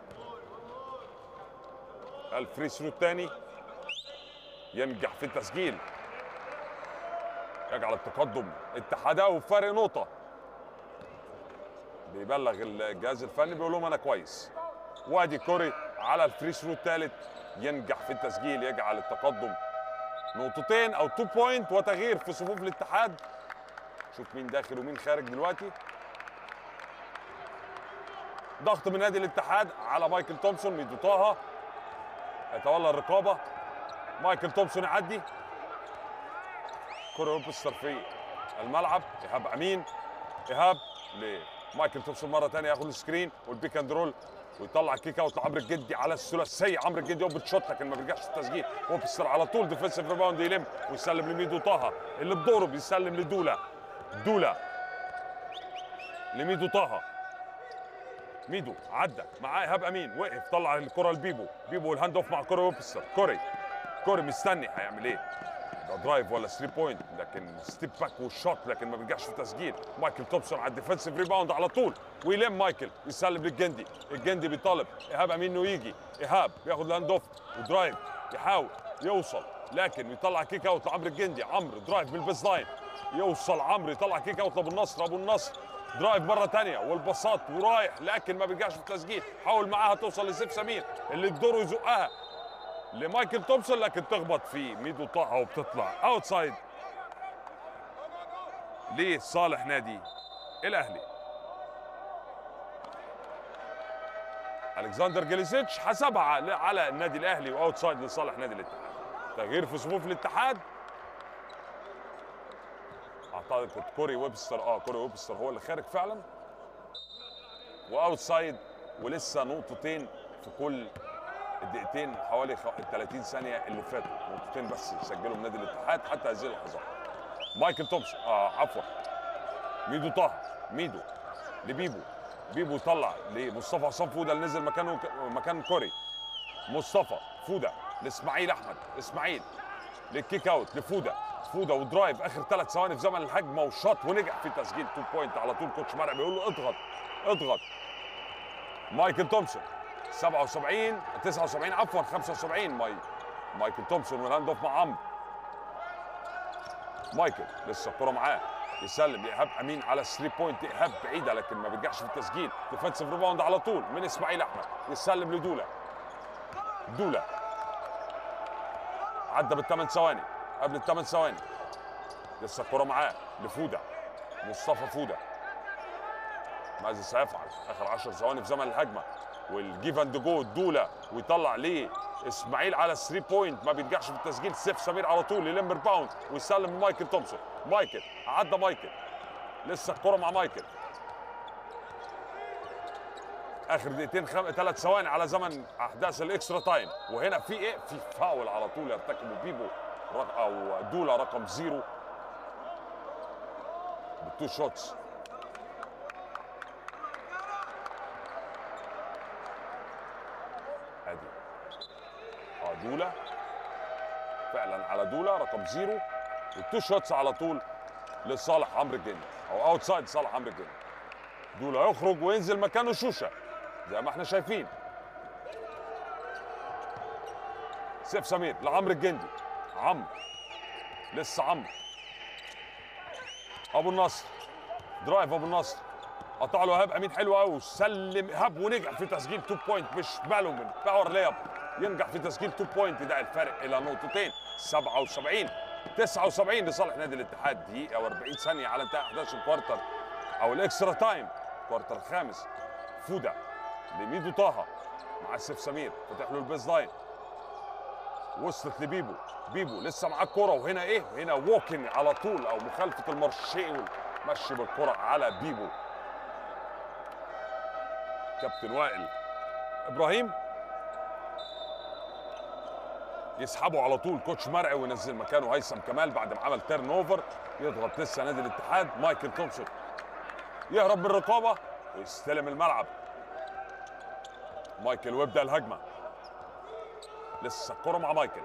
الفري ثرو الثاني ينجح في التسجيل يجعل التقدم اتحاداوي وفارق نقطة بيبلغ الجهاز الفني بيقول لهم انا كويس وادي كوري على الفري ثرو الثالث ينجح في التسجيل يجعل التقدم نقطتين او تو بوينت وتغيير في صفوف الاتحاد شوف مين داخل ومين خارج دلوقتي ضغط من نادي الاتحاد على مايكل تومسون ميدو طه يتولى الرقابه مايكل تومسون يعدي كرة ويبستر في الملعب ايهاب امين ايهاب لمايكل تومسون مره ثانيه ياخد السكرين والبيك اند رول ويطلع كيك اوت لعمرو الجدي على الثلاثيه عمرو الجدي اوبن شوت لكن ما بيرجعش التسجيل ويبستر على طول ديفنسيف ريباوند يلم ويسلم لميدو طه اللي بدوره بيسلم لدولا دولا لميدو طه ميدو عدى معاه ايهاب امين وقف طلع الكره لبيبو بيبو والهاند اوف مع كوري ويبستر كوري كوري مستني هيعمل ايه ده درايف ولا 3 بوينت لكن ستيب باك والشوت لكن ما بينجحش في التسجيل مايكل تومسون على الديفنسيف ريباوند على طول ويلم مايكل يسلم للجندي الجندي بيطالب ايهاب امين انه يجي ايهاب بياخد الهاند اوف ودرايف يحاول يوصل لكن يطلع كيك اوت لعمرو الجندي عمرو درايف بالبيز لاين يوصل عمرو يطلع كيك اوت لابو النصر ابو النصر درايف مره تانية والبساط ورايح لكن ما بيرجعش في التسجيل حاول معاها توصل لسيف سمير اللي بدوره يزقها لمايكل تومسون لكن تخبط في ميدو طه وبتطلع اوتسايد لصالح نادي الاهلي الكسندر جليسيتش حسبها على- على النادي الاهلي واوتسايد لصالح نادي الاتحاد تغيير في صفوف الاتحاد اعتقد كنت كوري ويبستر اه كوري ويبستر هو اللي خارج فعلا واوتسايد ولسه نقطتين في كل الدقيقتين حوالي خ- 30 ثانيه اللي فاتوا نقطتين بس يسجلهم نادي الاتحاد حتى هذه اللحظات مايكل تومسون اه عفوا ميدو طه ميدو لبيبو بيبو طلع لمصطفى عصام فوده اللي نزل مكانه مكان كوري مصطفى فوده لاسماعيل احمد اسماعيل للكيك اوت لفوده فوده ودرايف اخر ثلاث ثواني في زمن الهجمه وشاط ونجح في تسجيل تو بوينت على طول كوتش مرعي بيقول له اضغط اضغط مايكل تومسون 77 79 عفوا 75 ماي مايكل تومسون والهاند اوف مع عمرو مايكل لسه الكره معاه يسلم لايهاب امين على 3 بوينت ايهاب بعيده لكن ما بيرجعش في التسجيل ديفensive ريباوند على طول من اسماعيل احمد يسلم لدولا دولا عدى بالثمان ثواني قبل الثمان ثواني لسه الكره معاه لفوده مصطفى فوده ماذا سيفعل اخر 10 ثواني في زمن الهجمه والجيف اند جو دولا ويطلع ليه اسماعيل على 3 بوينت ما بيرجعش في التسجيل سيف سمير على طول يلم ريباوند ويسلم لمايكل تومسون مايكل عدى مايكل لسه الكره مع مايكل اخر دقيقتين خم... ثلاث ثواني على زمن احداث الاكسترا تايم وهنا في ايه في فاول على طول يرتكبه بيبو رق... او دولا رقم زيرو بالتو شوتس ادي اه دولا فعلا على دولا رقم زيرو والتو شوتس على طول لصالح عمرو الجندي او اوتسايد صالح عمرو الجندي دولا يخرج وينزل مكانه شوشه زي ما احنا شايفين سيف سمير لعمرو الجندي عمرو لسه عمرو ابو النصر درايف ابو النصر قطع له ايهاب امين حلو قوي وسلم ايهاب ونجح في تسجيل 2 بوينت مش باله من باور لياب ينجح في تسجيل 2 بوينت ده الفرق الى نقطتين 77 79 لصالح نادي الاتحاد دقيقه و40 ثانيه على انتهاء احداث الكوارتر او الاكسترا تايم الكوارتر الخامس فوده لميدو طه مع سيف سمير فتح له البيز لاين وصلت لبيبو بيبو لسه معاه الكرة وهنا ايه هنا ووكن على طول او مخالفة المارشيه مشي بالكرة على بيبو كابتن وائل ابراهيم يسحبه على طول كوتش مرعي وينزل مكانه هيثم كمال بعد ما عمل تيرن اوفر يضغط لسه نادي الاتحاد مايكل تومسون يهرب من الرقابه ويستلم الملعب مايكل ويبدا الهجمه لسه الكره مع مايكل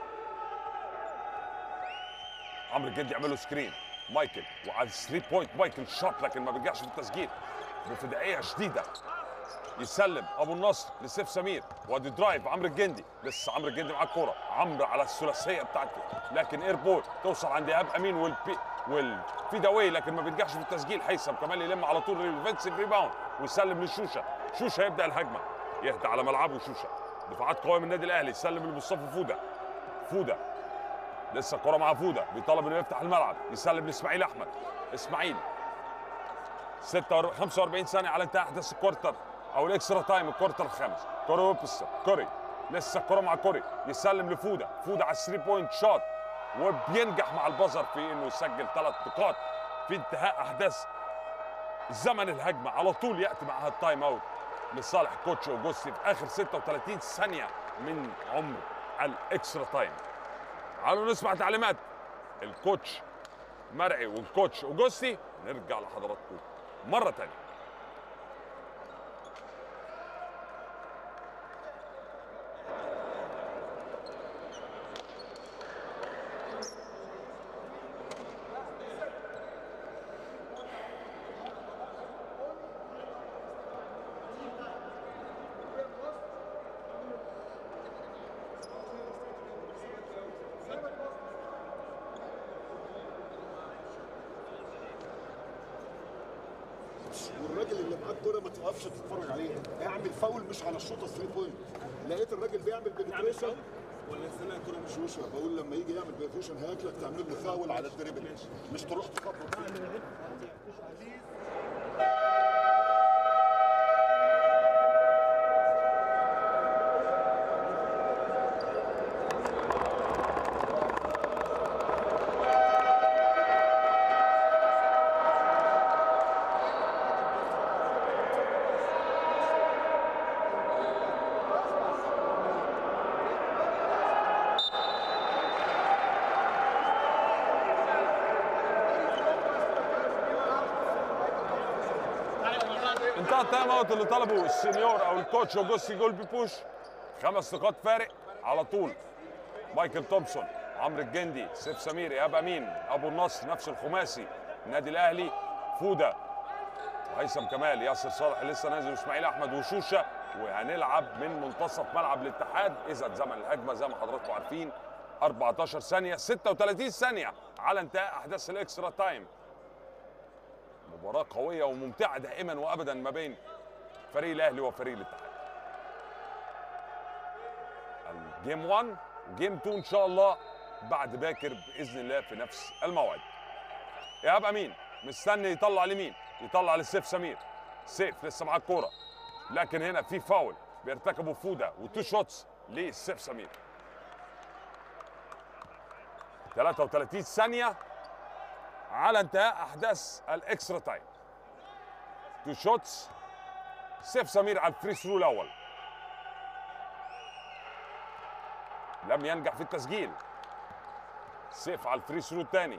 عمرو الجندي يعمل له سكرين مايكل وعلى 3 بوينت مايكل شاط لكن ما بيرجعش في التسجيل بفدائيه شديده يسلم ابو النصر لسيف سمير وادي درايف عمرو الجندي لسه عمرو الجندي معاه الكوره عمرو على الثلاثيه بتاعته لكن اير بول توصل عند ايهاب امين والبي والفيد اواي لكن ما بينجحش في التسجيل هيثم كمال يلم على طول الديفنسيف ريباوند ويسلم لشوشه شوشه يبدا الهجمه يهدى على ملعبه شوشه دفاعات قويه من النادي الاهلي يسلم لمصطفى فوده فوده لسه الكره مع فوده بيطلب انه يفتح الملعب يسلم لاسماعيل احمد اسماعيل 46 45 ثانيه على انتهاء احداث الكوارتر او الاكسترا تايم الكوارتر الخامس كوري ويبستر كوري لسه الكره مع كوري يسلم لفوده فوده على 3 بوينت شوت وبينجح مع البزر في انه يسجل ثلاث نقاط في انتهاء احداث زمن الهجمه على طول ياتي معها التايم اوت لصالح كوتش اوجوستي في اخر 36 ثانيه من عمر الاكسترا تايم تعالوا نسمع تعليمات الكوتش مرعي والكوتش اوجوستي نرجع لحضراتكم مره تانية والراجل اللي معاه الكوره ما تقفش تتفرج عليه اعمل فاول مش على الشوطه 3 بوينت لقيت الراجل بيعمل بنتريشن ولا سنة كرة مش وشها بقول لما يجي يعمل بيفيشن هياكلك تعمل له فاول على الدريبل مش تروح تخبط فيه انتهى التايم اوت اللي طلبه السينيور او الكوتش اوجوستي جولبي بوش خمس نقاط فارق على طول مايكل تومسون عمرو الجندي سيف سمير ايهاب امين ابو النصر نفس الخماسي النادي الاهلي فوده وهيثم كمال ياسر صالح لسه نازل واسماعيل احمد وشوشه وهنلعب من منتصف ملعب الاتحاد اذا زمن الهجمه زي ما حضراتكم عارفين 14 ثانيه 36 ثانيه على انتهاء احداث الاكسترا تايم مباراة قوية وممتعة دائما وابدا ما بين فريق الاهلي وفريق الاتحاد. الجيم 1 وجيم 2 ان شاء الله بعد باكر باذن الله في نفس الموعد. ايهاب امين مستني يطلع لمين؟ يطلع لسيف سمير. سيف لسه معاه الكورة. لكن هنا في فاول بيرتكبه فوده وتو شوتس لسيف سمير. 33 ثانية على انتهاء احداث الاكسترا تايم تو شوتس سيف سمير على الفري ثرو الاول لم ينجح في التسجيل سيف على الفري ثرو الثاني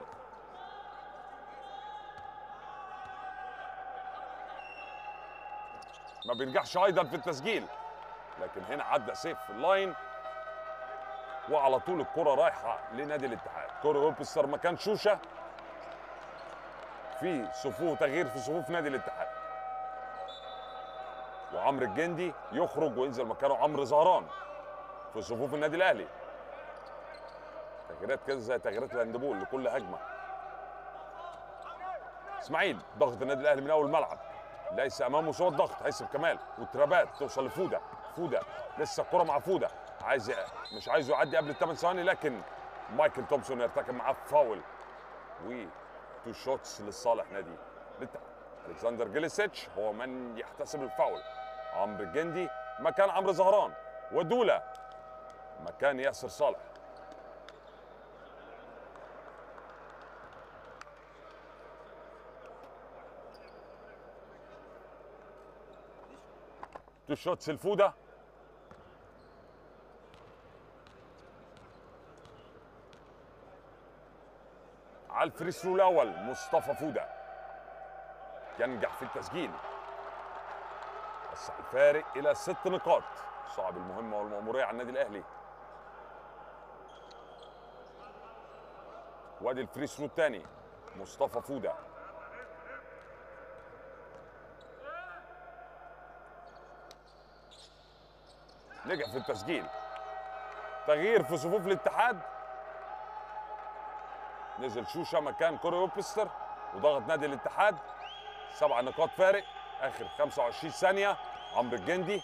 ما بينجحش ايضا في التسجيل لكن هنا عدى سيف في اللاين وعلى طول الكرة رايحة لنادي الاتحاد كرة ويبستر مكان شوشة في صفوف تغيير في صفوف نادي الاتحاد وعمرو الجندي يخرج وينزل مكانه عمرو زهران في صفوف النادي الاهلي تغييرات كده زي تغييرات الهاندبول لكل هجمه اسماعيل ضغط النادي الاهلي من اول الملعب ليس امامه سوى الضغط هيثم كمال والترابات توصل لفوده فوده لسه الكره مع فوده عايز ي- مش عايزه يعدي قبل الثمان ثواني لكن مايكل تومسون يرتكب معاه فاول و تو شوتس لصالح نادي الاتحاد الكسندر جيليسيتش هو من يحتسب الفاول عمرو الجندي مكان عمرو زهران ودولا مكان ياسر صالح تو شوتس الفوده على الفري ثرو الاول مصطفى فوده ينجح في التسجيل وسع الفارق الى ست نقاط صعب المهمه والمأموريه على النادي الاهلي وادي الفري ثرو الثاني مصطفى فوده نجح في التسجيل تغيير في صفوف الاتحاد نزل شوشه مكان كوري ويبستر وضغط نادي الاتحاد سبع نقاط فارق اخر 25 ثانيه عمرو الجندي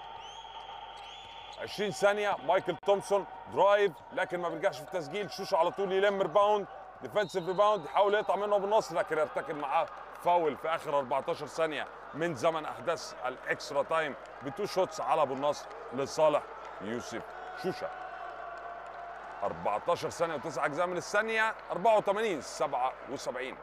20 ثانيه مايكل تومسون درايف لكن ما بيرجعش في التسجيل شوشه على طول يلم ريباوند ديفensive ريباوند يحاول يقطع منه ابو النصر لكن يرتكب معاه فاول في اخر 14 ثانيه من زمن احداث الاكسترا تايم بتو شوتس على ابو النصر لصالح يوسف شوشه 14 ثانيه و9 اجزاء من الثانيه 84 77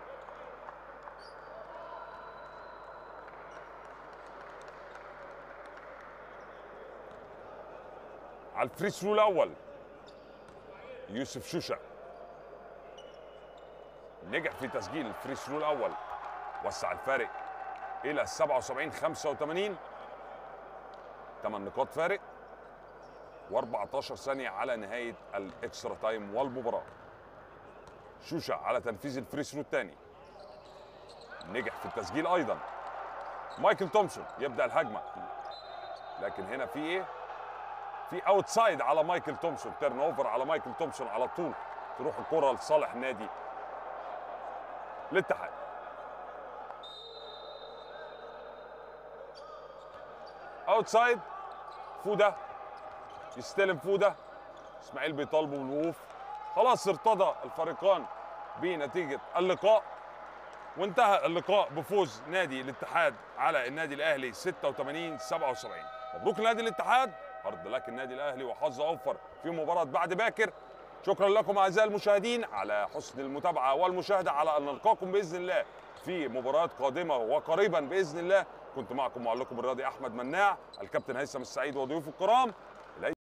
على الفري ثرو الاول يوسف شوشه نجح في تسجيل الفري ثرو الاول وسع الفارق الى 77 85 8 نقاط فارق و14 ثانيه على نهايه الاكسترا تايم والمباراه شوشه على تنفيذ الفري ثرو الثاني نجح في التسجيل ايضا مايكل تومسون يبدا الهجمه لكن هنا في ايه في اوتسايد على مايكل تومسون تيرن اوفر على مايكل تومسون على طول تروح الكره لصالح نادي الاتحاد اوتسايد فوده يستلم فوده اسماعيل بيطالبوا بالوقوف خلاص ارتضى الفريقان بنتيجه اللقاء وانتهى اللقاء بفوز نادي الاتحاد على النادي الاهلي 86 77 مبروك لنادي الاتحاد هارد لك النادي الاهلي وحظ اوفر في مباراه بعد باكر شكرا لكم اعزائي المشاهدين على حسن المتابعه والمشاهده على ان نلقاكم باذن الله في مباريات قادمه وقريبا باذن الله كنت معكم معلقكم الرياضي احمد مناع الكابتن هيثم السعيد وضيوف الكرام